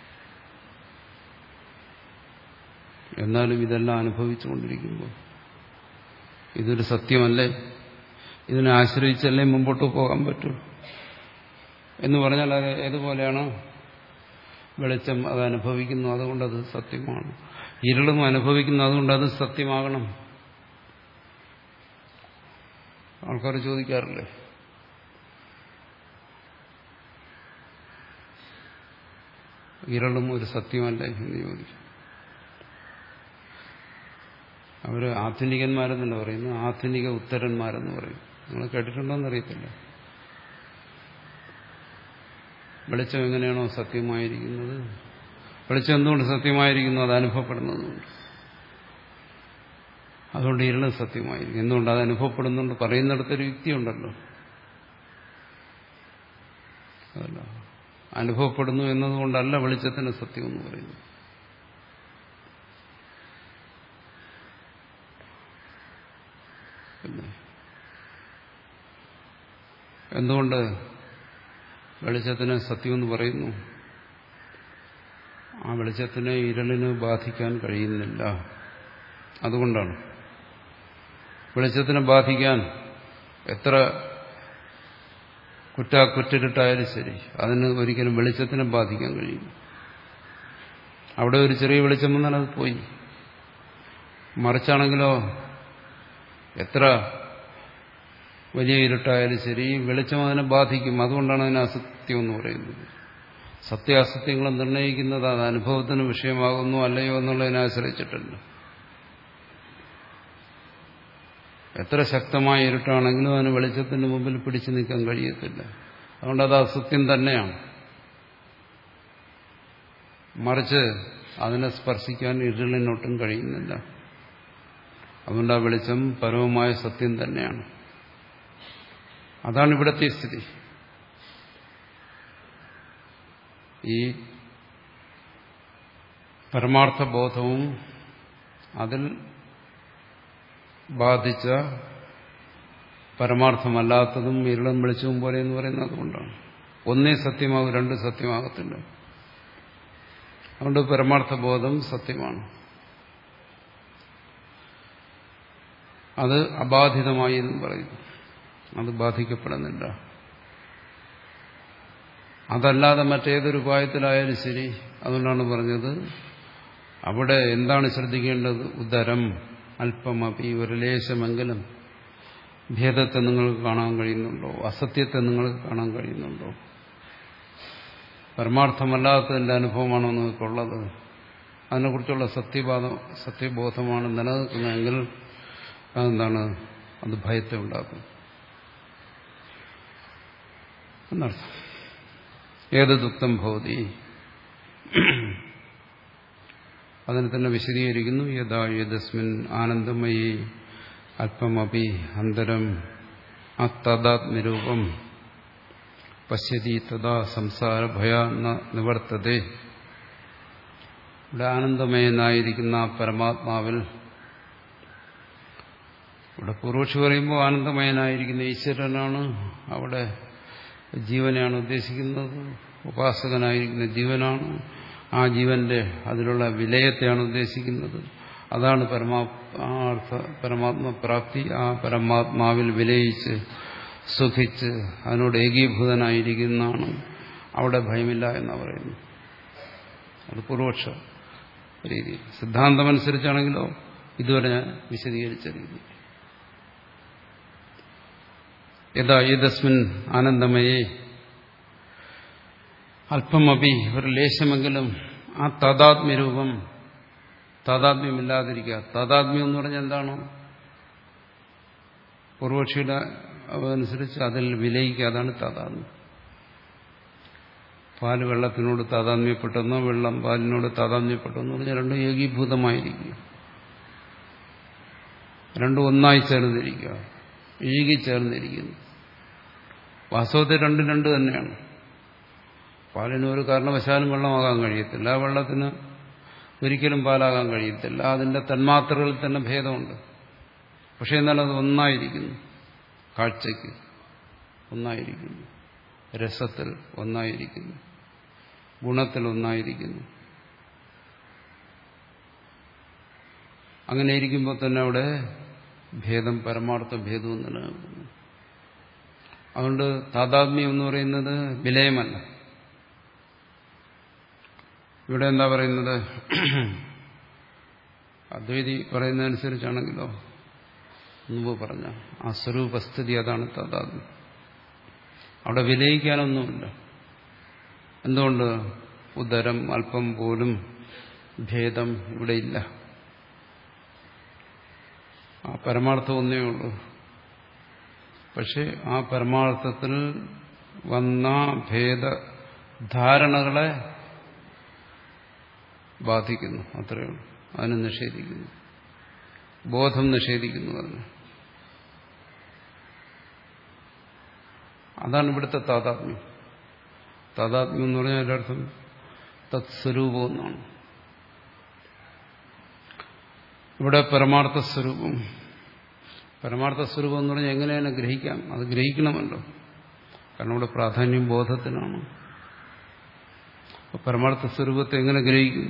[SPEAKER 1] എന്നാലും ഇതെല്ലാം അനുഭവിച്ചുകൊണ്ടിരിക്കുമ്പോൾ ഇതൊരു സത്യമല്ലേ ഇതിനെ ആശ്രയിച്ചല്ലേ മുമ്പോട്ട് പോകാൻ പറ്റൂ എന്ന് പറഞ്ഞാൽ അത് ഏതുപോലെയാണ് വെളിച്ചം അത് അനുഭവിക്കുന്നു അതുകൊണ്ടത് സത്യമാണ് ഇരുളും അനുഭവിക്കുന്നു അതുകൊണ്ട് അത് സത്യമാകണം ആൾക്കാർ ചോദിക്കാറില്ലേ ഇരളും ഒരു സത്യമല്ലേ എന്ന് ചോദിക്കും അവര് ആധുനികന്മാരെന്നല്ല പറയുന്നു ആധുനിക ഉത്തരന്മാരെന്ന് പറയും നിങ്ങൾ കേട്ടിട്ടുണ്ടോന്ന് അറിയത്തില്ല വെളിച്ചം എങ്ങനെയാണോ സത്യമായിരിക്കുന്നത് വെളിച്ചം എന്തുകൊണ്ട് സത്യമായിരിക്കുന്നു അത് അനുഭവപ്പെടുന്നതുകൊണ്ട് അതുകൊണ്ട് ഇരുളും സത്യമായിരിക്കും എന്തുകൊണ്ട് അത് അനുഭവപ്പെടുന്നുണ്ട് പറയുന്നിടത്തൊരു യുക്തിയുണ്ടല്ലോ അതല്ല അനുഭവപ്പെടുന്നു എന്നതുകൊണ്ടല്ല വെളിച്ചത്തിന് സത്യം എന്ന് പറയുന്നത് പിന്നെ എന്തുകൊണ്ട് വെളിച്ചത്തിന് സത്യമെന്ന് പറയുന്നു ആ വെളിച്ചത്തിനെ ഇരളിന് ബാധിക്കാൻ കഴിയുന്നില്ല അതുകൊണ്ടാണ് വെളിച്ചത്തിനെ ബാധിക്കാൻ എത്ര കുറ്റാക്കുറ്റിട്ടായാലും ശരി അതിന് ഒരിക്കലും വെളിച്ചത്തിനെ ബാധിക്കാൻ കഴിയും അവിടെ ഒരു ചെറിയ വെളിച്ചം വന്നാൽ അത് പോയി മറിച്ചാണെങ്കിലോ എത്ര വലിയ ഇരുട്ടായാലും ശരി വെളിച്ചം അതിനെ ബാധിക്കും അതുകൊണ്ടാണ് അതിന് അസത്യം എന്ന് പറയുന്നത് സത്യാസത്യങ്ങളെ നിർണ്ണയിക്കുന്നത് അത് അനുഭവത്തിന് വിഷയമാകുന്നു അല്ലയോ എന്നുള്ളതിനെ ആശ്രയിച്ചിട്ടല്ല എത്ര ശക്തമായ ഇരുട്ടാണെങ്കിലും അതിന് വെളിച്ചത്തിന് മുമ്പിൽ പിടിച്ചു നിൽക്കാൻ കഴിയത്തില്ല അതുകൊണ്ട് അത് അസത്യം തന്നെയാണ് മറിച്ച് അതിനെ സ്പർശിക്കാൻ ഇരുളിനൊട്ടും കഴിയുന്നില്ല അതുകൊണ്ട് ആ വെളിച്ചം പരമമായ സത്യം തന്നെയാണ് അതാണ് ഇവിടത്തെ സ്ഥിതി ഈ പരമാർത്ഥ ബോധവും അതിൽ ബാധിച്ച പരമാർത്ഥമല്ലാത്തതും ഇരുളും വെളിച്ചവും പോലെ എന്ന് പറയുന്നത് അതുകൊണ്ടാണ് ഒന്നേ സത്യമാകും രണ്ട് സത്യമാകത്തില്ല അതുകൊണ്ട് പരമാർത്ഥ ബോധം സത്യമാണ് അത് അബാധിതമായി എന്നും പറയുന്നു അത് ബാധിക്കപ്പെടുന്നില്ല അതല്ലാതെ മറ്റേതൊരു ഉപായത്തിലായാലും ശരി അതുകൊണ്ടാണ് പറഞ്ഞത് അവിടെ എന്താണ് ശ്രദ്ധിക്കേണ്ടത് ഉദരം അല്പമപി ഒരു ലേശമെങ്കിലും ഭേദത്തെ നിങ്ങൾക്ക് കാണാൻ കഴിയുന്നുണ്ടോ അസത്യത്തെ നിങ്ങൾക്ക് കാണാൻ കഴിയുന്നുണ്ടോ പരമാർത്ഥമല്ലാത്തതിന്റെ അനുഭവമാണോ നിങ്ങൾക്കുള്ളത് അതിനെക്കുറിച്ചുള്ള സത്യബോധം സത്യബോധമാണ് നിലനിൽക്കുന്നതെങ്കിൽ അതെന്താണ് അത് ഭയത്തെ ഉണ്ടാക്കും എന്നർത്ഥം ഏത് ദുഃഖം ഭവതി അതിനെ തന്നെ വിശദീകരിക്കുന്നു യഥാ യദസ്മിൻ ആനന്ദമയി അല്പമപി അന്തരം അത്തദാത്മരൂപം പശ്യതി തഥാ സംസാര ഭയ നിവർത്തതേ ഇവിടെ ആനന്ദമയനായിരിക്കുന്ന പരമാത്മാവിൽ ഇവിടെ പൂർവക്ഷി പറയുമ്പോൾ ആനന്ദമയനായിരിക്കുന്ന ഈശ്വരനാണ് അവിടെ ജീവനെയാണ് ഉദ്ദേശിക്കുന്നത് ഉപാസകനായിരിക്കുന്ന ജീവനാണ് ആ ജീവന്റെ അതിലുള്ള വിലയത്തെയാണ് ഉദ്ദേശിക്കുന്നത് അതാണ് പരമാർത്ഥ പരമാത്മപ്രാപ്തി ആ പരമാത്മാവിൽ വിലയിച്ച് സുഖിച്ച് അതിനോട് ഏകീഭൂതനായിരിക്കുന്നതാണ് അവിടെ ഭയമില്ല എന്നാ പറയുന്നു അത് പൂർവക്ഷ രീതി സിദ്ധാന്തമനുസരിച്ചാണെങ്കിലോ ഇതുവരെ ഞാൻ വിശദീകരിച്ച രീതി യഥാ ഏതസ്മിൻ ആനന്ദമയേ അല്പമപി ഒരു ലേശമെങ്കിലും ആ താതാത്മ്യരൂപം താതാത്മ്യമില്ലാതിരിക്കുക താതാത്മ്യം എന്ന് പറഞ്ഞാൽ എന്താണ് പൂർവക്ഷിയുടെ അതനുസരിച്ച് അതിൽ വിലയിക്കുക അതാണ് താതാത്മ്യം പാല് വെള്ളത്തിനോട് താതാത്മ്യപ്പെട്ടെന്നോ വെള്ളം പാലിനോട് താതാത്മ്യപ്പെട്ടെന്നോ പറഞ്ഞാൽ രണ്ടും ഏകീഭൂതമായിരിക്കുക രണ്ടും ഒന്നായി ചേർന്നിരിക്കുക ഇഴുകി ചേർന്നിരിക്കുന്നു വാസ്തവത്തിൽ രണ്ടും രണ്ട് തന്നെയാണ് പാലിന് ഒരു കാരണവശാലും വെള്ളമാകാൻ കഴിയത്തില്ല ആ വെള്ളത്തിന് ഒരിക്കലും പാലാകാൻ കഴിയത്തില്ല അതിന്റെ തന്മാത്രകളിൽ തന്നെ ഭേദമുണ്ട് പക്ഷെ എന്നാൽ അത് ഒന്നായിരിക്കുന്നു കാഴ്ചയ്ക്ക് ഒന്നായിരിക്കുന്നു രസത്തിൽ ഒന്നായിരിക്കുന്നു ഗുണത്തിൽ ഒന്നായിരിക്കുന്നു അങ്ങനെ ഇരിക്കുമ്പോൾ തന്നെ അവിടെ ഭേദം പരമാർത്ഥ ഭേദവും നിലനിൽക്കുന്നു അതുകൊണ്ട് താതാത്മ്യം എന്ന് പറയുന്നത് വിലയമല്ല ഇവിടെ എന്താ പറയുന്നത് അദ്വൈതി പറയുന്നതനുസരിച്ചാണെങ്കിലോ മുമ്പ് പറഞ്ഞ ആ സ്വരൂപസ്ഥിതി അതാണ് താതാത്മ്യം അവിടെ വിലയിക്കാനൊന്നുമില്ല എന്തുകൊണ്ട് ഉദരം അല്പം പോലും ഭേദം ഇവിടെയില്ല ആ പരമാർത്ഥം ഒന്നേ ഉള്ളൂ പക്ഷെ ആ പരമാർത്ഥത്തിൽ വന്ന ഭേദധാരണകളെ ബാധിക്കുന്നു അത്രയേ ഉള്ളൂ അതിനെ നിഷേധിക്കുന്നു ബോധം നിഷേധിക്കുന്നു അതിന് അതാണ് ഇവിടുത്തെ താതാത്മ്യം താതാത്മ്യം എന്ന് പറഞ്ഞാൽ ഒരർത്ഥം തത്സ്വരൂപം എന്നാണ് ഇവിടെ പരമാർത്ഥ സ്വരൂപം പരമാർത്ഥ സ്വരൂപം എന്ന് പറഞ്ഞാൽ എങ്ങനെയാണ് ഗ്രഹിക്കാം അത് ഗ്രഹിക്കണമല്ലോ കാരണം ഇവിടെ പ്രാധാന്യം ബോധത്തിനാണ് പരമാർത്ഥ സ്വരൂപത്തെ എങ്ങനെ ഗ്രഹിക്കും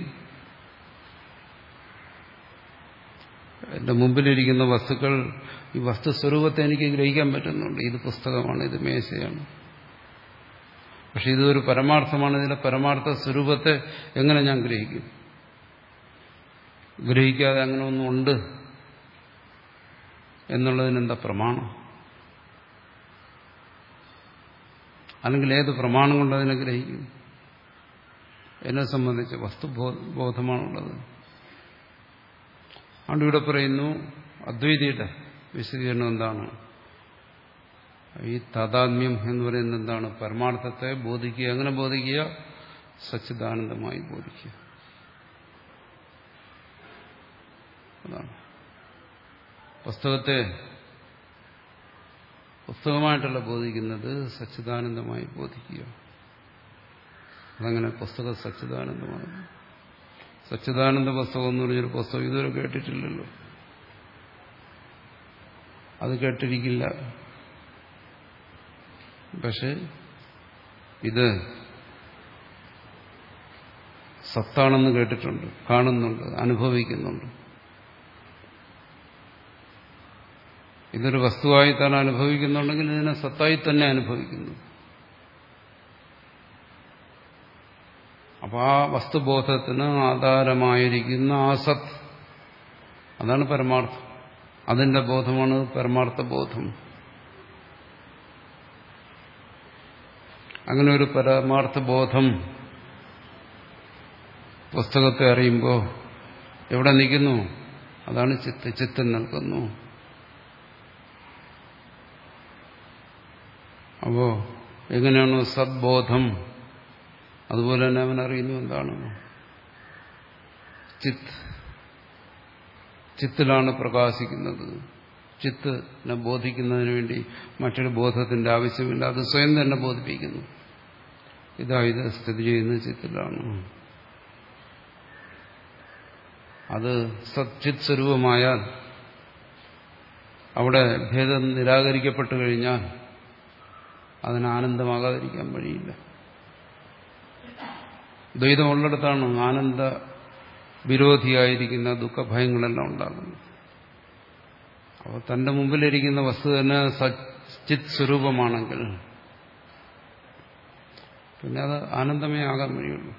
[SPEAKER 1] എന്റെ മുമ്പിലിരിക്കുന്ന വസ്തുക്കൾ ഈ വസ്തുസ്വരൂപത്തെ എനിക്ക് ഗ്രഹിക്കാൻ പറ്റുന്നുണ്ട് ഇത് പുസ്തകമാണ് ഇത് മേശയാണ് പക്ഷെ ഇതൊരു പരമാർത്ഥമാണ് ഇതിന്റെ പരമാർത്ഥ സ്വരൂപത്തെ എങ്ങനെ ഞാൻ ഗ്രഹിക്കും ഗ്രഹിക്കാതെ അങ്ങനെ ഒന്നുണ്ട് എന്നുള്ളതിനെന്താ പ്രമാണം അല്ലെങ്കിൽ ഏത് പ്രമാണം കൊണ്ട് അതിനെ ഗ്രഹിക്കും എന്നെ സംബന്ധിച്ച് വസ്തുബോധമാണുള്ളത് അതുകൊണ്ട് ഇവിടെ പറയുന്നു അദ്വൈതിയുടെ വിശദീകരണം എന്താണ് ഈ താതാത്മ്യം എന്ന് പറയുന്നത് എന്താണ് പരമാർത്ഥത്തെ ബോധിക്കുക എങ്ങനെ ബോധിക്കുക സച്ചിദാനന്ദമായി ബോധിക്കുക അതാണ് പുസ്തകത്തെ പുസ്തകമായിട്ടല്ല ബോധിക്കുന്നത് സച്ചിദാനന്ദമായി ബോധിക്കുക അതങ്ങനെ പുസ്തകം സച്ചിദാനന്ദമാണ് സച്ചിദാനന്ദ പുസ്തകം എന്ന് പറഞ്ഞൊരു പുസ്തകം ഇതുവരെ കേട്ടിട്ടില്ലല്ലോ അത് കേട്ടിരിക്കില്ല പക്ഷെ ഇത് സത്താണെന്ന് കേട്ടിട്ടുണ്ട് കാണുന്നുണ്ട് അനുഭവിക്കുന്നുണ്ട് ഇതൊരു വസ്തുവായി താൻ അനുഭവിക്കുന്നുണ്ടെങ്കിൽ ഇതിനെ സത്തായി തന്നെ അനുഭവിക്കുന്നു അപ്പൊ ആ വസ്തുബോധത്തിന് ആധാരമായിരിക്കുന്ന ആ സത്ത് അതാണ് പരമാർത്ഥം അതിന്റെ ബോധമാണ് പരമാർത്ഥ ബോധം അങ്ങനെ ഒരു പരമാർത്ഥ ബോധം പുസ്തകത്തെ അറിയുമ്പോൾ എവിടെ നിൽക്കുന്നു അതാണ് ചിത്ത് ചിത്തം നിൽക്കുന്നു അപ്പോ എങ്ങനെയാണോ സദ്ബോധം അതുപോലെ തന്നെ അവൻ അറിയുന്നു എന്താണ് ചിത്ത് ചിത്തിലാണ് പ്രകാശിക്കുന്നത് ചിത്തിനെ ബോധിക്കുന്നതിന് വേണ്ടി മറ്റൊരു ബോധത്തിന്റെ ആവശ്യമില്ല അത് സ്വയം തന്നെ ബോധിപ്പിക്കുന്നു ഇതാ ഇത് സ്ഥിതി ചെയ്യുന്ന ചിത്തിലാണ് അത് സച്ചിത് സ്വരൂപമായാൽ അവിടെ ഭേദം നിരാകരിക്കപ്പെട്ടു കഴിഞ്ഞാൽ അതിന് ആനന്ദമാകാതിരിക്കാൻ വഴിയില്ല ദ്വൈതമുള്ളിടത്താണ് ആനന്ദ വിരോധിയായിരിക്കുന്ന ദുഃഖഭയങ്ങളെല്ലാം ഉണ്ടാകുന്നത് അപ്പോൾ തന്റെ മുമ്പിലിരിക്കുന്ന വസ്തു തന്നെ സച്ചിത് സ്വരൂപമാണെങ്കിൽ പിന്നെ അത് ആനന്ദമേ ആകാൻ വഴിയുള്ളൂ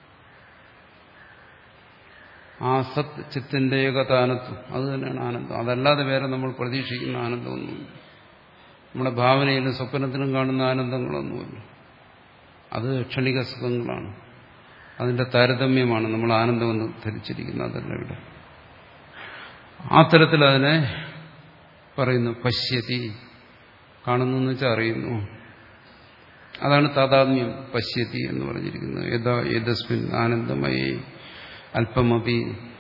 [SPEAKER 1] ആ സത് ചിത്തിന്റെ ഏകതാനത്വം അത് തന്നെയാണ് ആനന്ദം അതല്ലാതെ വേറെ നമ്മൾ പ്രതീക്ഷിക്കുന്ന ആനന്ദമൊന്നുമില്ല നമ്മുടെ ഭാവനയിലും സ്വപ്നത്തിലും കാണുന്ന ആനന്ദങ്ങളൊന്നുമില്ല അത് ക്ഷണിക സുഖങ്ങളാണ് അതിന്റെ താരതമ്യമാണ് നമ്മൾ ആനന്ദമെന്ന് ധരിച്ചിരിക്കുന്നത് അതല്ല ഇവിടെ ആ തരത്തിൽ അതിനെ പറയുന്നു പശ്യതി കാണുന്നു എന്ന് വെച്ചാൽ അറിയുന്നു അതാണ് താതാത്മ്യം പശ്യതി എന്ന് പറഞ്ഞിരിക്കുന്നത് യഥാ ഏതസ്മിൻ ആനന്ദമയേ അല്പമപി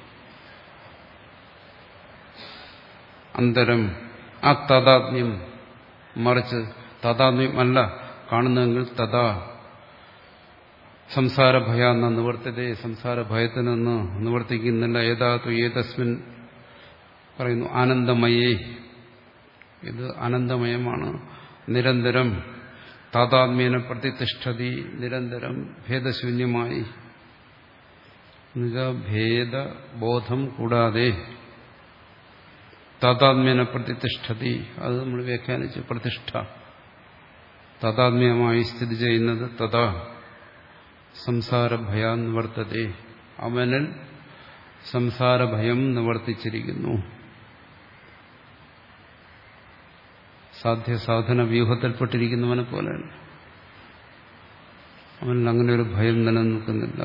[SPEAKER 1] അന്തരം ആ താതാത്മ്യം മറിച്ച് താതാത്മ്യം അല്ല കാണുന്നെങ്കിൽ തഥാ സംസാര ഭയ എന്ന നിവർത്തിതെ സംസാര ഭയത്തിനൊന്ന് നിവർത്തിക്കുന്നില്ല ഏതാത്തു ഏതസ്മിൻ പറയുന്നു ആനന്ദമയേ ഇത് ആനന്ദമയമാണ് നിരന്തരം താതാത്മ്യേന പ്രതിഷ്ഠതി നിരന്തരം ഭേദശൂന്യമായി എന്നുവെച്ചാൽ ഭേദബോധം കൂടാതെ താതാത്മ്യേന പ്രതിഷ്ഠതി അത് നമ്മൾ വ്യാഖ്യാനിച്ചു പ്രതിഷ്ഠ താതാത്മ്യമായി സ്ഥിതി ചെയ്യുന്നത് തഥാ സംസാരഭയാ നിവർത്തതെ അവനിൽ സംസാരഭയം നിവർത്തിച്ചിരിക്കുന്നു സാധ്യസാധന വ്യൂഹത്തിൽപ്പെട്ടിരിക്കുന്നവനെ പോലെയല്ല അവനിൽ അങ്ങനെ ഒരു ഭയം നിലനിൽക്കുന്നില്ല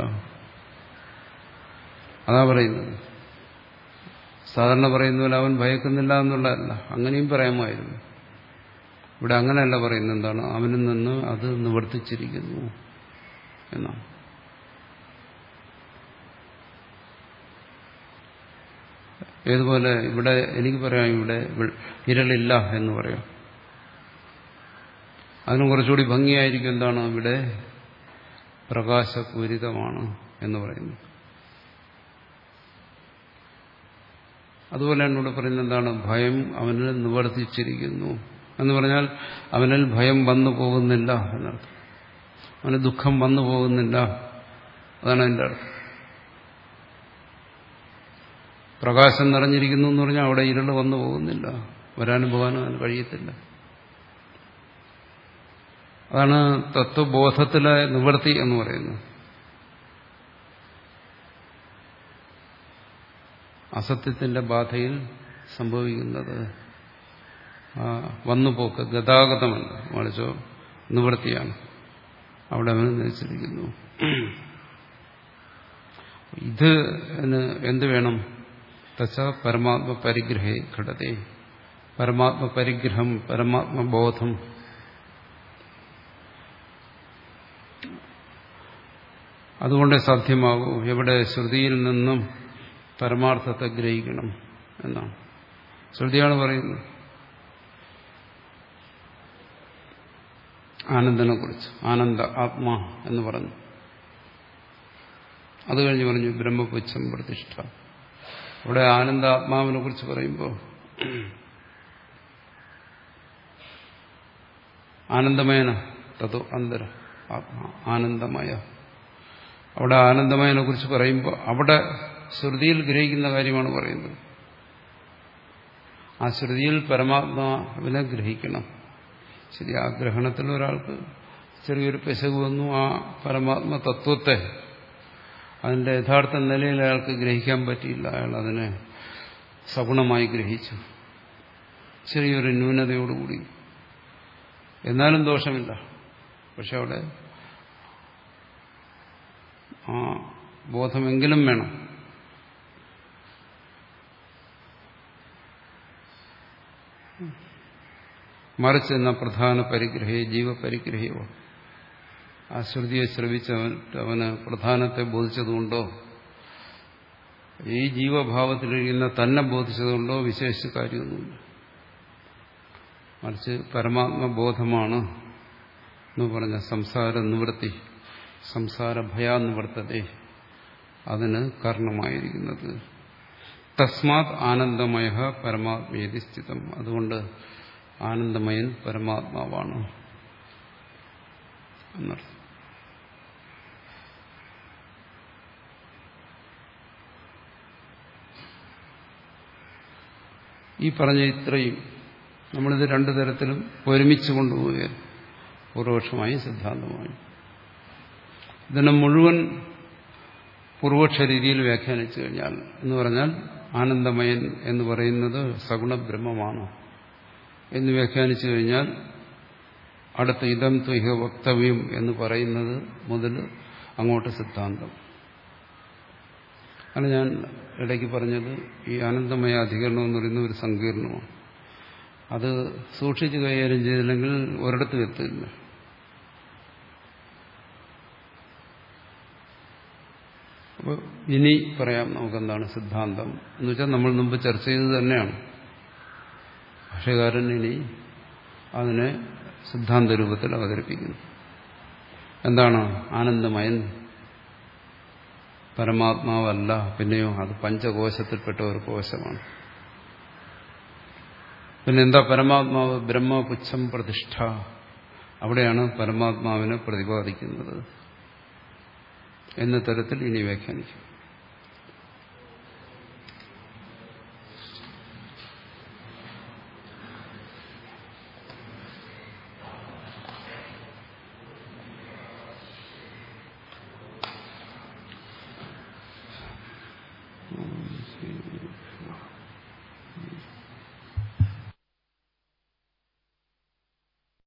[SPEAKER 1] അതാ പറയുന്നത് സാധാരണ പറയുന്ന പോലെ അവൻ ഭയക്കുന്നില്ല എന്നുള്ളതല്ല അങ്ങനെയും പറയാമായിരുന്നു ഇവിടെ അങ്ങനെയല്ല പറയുന്നത് എന്താണ് അവനിൽ നിന്ന് അത് നിവർത്തിച്ചിരിക്കുന്നു എന്നാണ് ഏതുപോലെ ഇവിടെ എനിക്ക് പറയാം ഇവിടെ ഇരളില്ല എന്ന് പറയാം അതിന് കുറച്ചുകൂടി ഭംഗിയായിരിക്കും എന്താണ് ഇവിടെ പ്രകാശപൂരിതമാണ് എന്ന് പറയുന്നു അതുപോലെ എന്നോട് പറയുന്നത് എന്താണ് ഭയം അവനിൽ നിവർത്തിച്ചിരിക്കുന്നു എന്ന് പറഞ്ഞാൽ അവനിൽ ഭയം വന്നു പോകുന്നില്ല എന്നർത്ഥം അവന് ദുഃഖം വന്നു പോകുന്നില്ല അതാണ് എൻ്റെ അർത്ഥം പ്രകാശം നിറഞ്ഞിരിക്കുന്നു എന്ന് പറഞ്ഞാൽ അവിടെ ഇരുള് വന്നു പോകുന്നില്ല വരാനും പോകാനും അതിന് കഴിയത്തില്ല അതാണ് തത്വബോധത്തിലെ നിവൃത്തി എന്ന് പറയുന്നത് അസത്യത്തിന്റെ ബാധയിൽ സംഭവിക്കുന്നത് വന്നുപോക്ക് ഗതാഗതമല്ല മറിച്ചോ നിവൃത്തിയാണ് അവിടെ അവന് നയിച്ചിരിക്കുന്നു ഇത് എന്ത് വേണം തച്ച പരമാത്മ പരിഗ്രഹേ ഘടതേ പരമാത്മ പരിഗ്രഹം പരമാത്മബോധം അതുകൊണ്ടേ സാധ്യമാകൂ എവിടെ ശ്രുതിയിൽ നിന്നും പരമാർത്ഥത്തെ ഗ്രഹിക്കണം എന്നാണ് ശ്രുതിയാണ് പറയുന്നത് ആനന്ദനെ കുറിച്ച് ആനന്ദ ആത്മാ എന്ന് പറഞ്ഞു അത് കഴിഞ്ഞ് പറഞ്ഞു ബ്രഹ്മപുച്ഛം പ്രതിഷ്ഠ ഇവിടെ ആനന്ദ ആത്മാവിനെ കുറിച്ച് പറയുമ്പോൾ ആനന്ദമയന തതോ അന്തര ആത്മാ ആനന്ദമയ അവിടെ ആനന്ദമയനെ കുറിച്ച് പറയുമ്പോൾ അവിടെ ശ്രുതിയിൽ ഗ്രഹിക്കുന്ന കാര്യമാണ് പറയുന്നത് ആ ശ്രുതിയിൽ പരമാത്മാവിനെ ഗ്രഹിക്കണം ശരി ആ ഗ്രഹണത്തിൽ ഒരാൾക്ക് ചെറിയൊരു പെശക് വന്നു ആ പരമാത്മ തത്വത്തെ അതിന്റെ യഥാർത്ഥ നിലയിൽ അയാൾക്ക് ഗ്രഹിക്കാൻ പറ്റിയില്ല അയാൾ അതിനെ സഗുണമായി ഗ്രഹിച്ചു ചെറിയൊരു ന്യൂനതയോടുകൂടി എന്നാലും ദോഷമില്ല പക്ഷെ അവിടെ ആ ബോധമെങ്കിലും വേണം മറിച്ച് എന്ന പ്രധാന പരിഗ്രഹേ ജീവപരിഗ്രഹയോ ആ ശ്രുതിയെ ശ്രവിച്ചവൻ അവന് പ്രധാനത്തെ ബോധിച്ചതുകൊണ്ടോ ഈ ജീവഭാവത്തിലിരിക്കുന്ന തന്നെ ബോധിച്ചതുകൊണ്ടോ വിശേഷിച്ച കാര്യമൊന്നുമില്ല മറിച്ച് പരമാത്മബോധമാണ് എന്ന് പറഞ്ഞ സംസാര നിവൃത്തി സംസാര ഭയാനിവർത്തതേ അതിന് കാരണമായിരിക്കുന്നത് തസ്മാത് ആനന്ദമയ പരമാത്മേതി സ്ഥിതം അതുകൊണ്ട് ആനന്ദമയൻ പരമാത്മാവാണ് എന്നർത്ഥം ഈ പറഞ്ഞ ഇത്രയും നമ്മളിത് രണ്ടു തരത്തിലും ഒരുമിച്ച് കൊണ്ടുപോവുകയാണ് പൂർവപക്ഷമായും സിദ്ധാന്തമായും ഇതിനെ മുഴുവൻ പൂർവപക്ഷ രീതിയിൽ വ്യാഖ്യാനിച്ചു കഴിഞ്ഞാൽ എന്ന് പറഞ്ഞാൽ ആനന്ദമയൻ എന്ന് പറയുന്നത് സഗുണ ബ്രഹ്മമാണ് എന്ന് വ്യാഖ്യാനിച്ചു കഴിഞ്ഞാൽ അടുത്ത ഇതം ത്വഹ വക്തവ്യം എന്ന് പറയുന്നത് മുതൽ അങ്ങോട്ട് സിദ്ധാന്തം ആണ് ഞാൻ ഇടയ്ക്ക് പറഞ്ഞത് ഈ ആനന്ദമയ അധികരണം എന്ന് പറയുന്ന ഒരു സങ്കീർണമാണ് അത് സൂക്ഷിച്ച് കൈകാര്യം ചെയ്തില്ലെങ്കിൽ ഒരിടത്തും എത്തില്ല അപ്പോൾ ഇനി പറയാം നമുക്കെന്താണ് സിദ്ധാന്തം എന്ന് വെച്ചാൽ നമ്മൾ മുമ്പ് ചർച്ച ചെയ്തത് തന്നെയാണ് ഭാഷകാരൻ ഇനി അതിനെ സിദ്ധാന്ത രൂപത്തിൽ അവതരിപ്പിക്കുന്നു എന്താണ് ആനന്ദമയൻ പരമാത്മാവല്ല പിന്നെയോ അത് പഞ്ചകോശത്തിൽപ്പെട്ട ഒരു കോശമാണ് പിന്നെ എന്താ പരമാത്മാവ് ബ്രഹ്മപുച്ഛം പ്രതിഷ്ഠ അവിടെയാണ് പരമാത്മാവിനെ പ്രതിപാദിക്കുന്നത് എന്ന തരത്തിൽ ഇനി വ്യാഖ്യാനിക്കും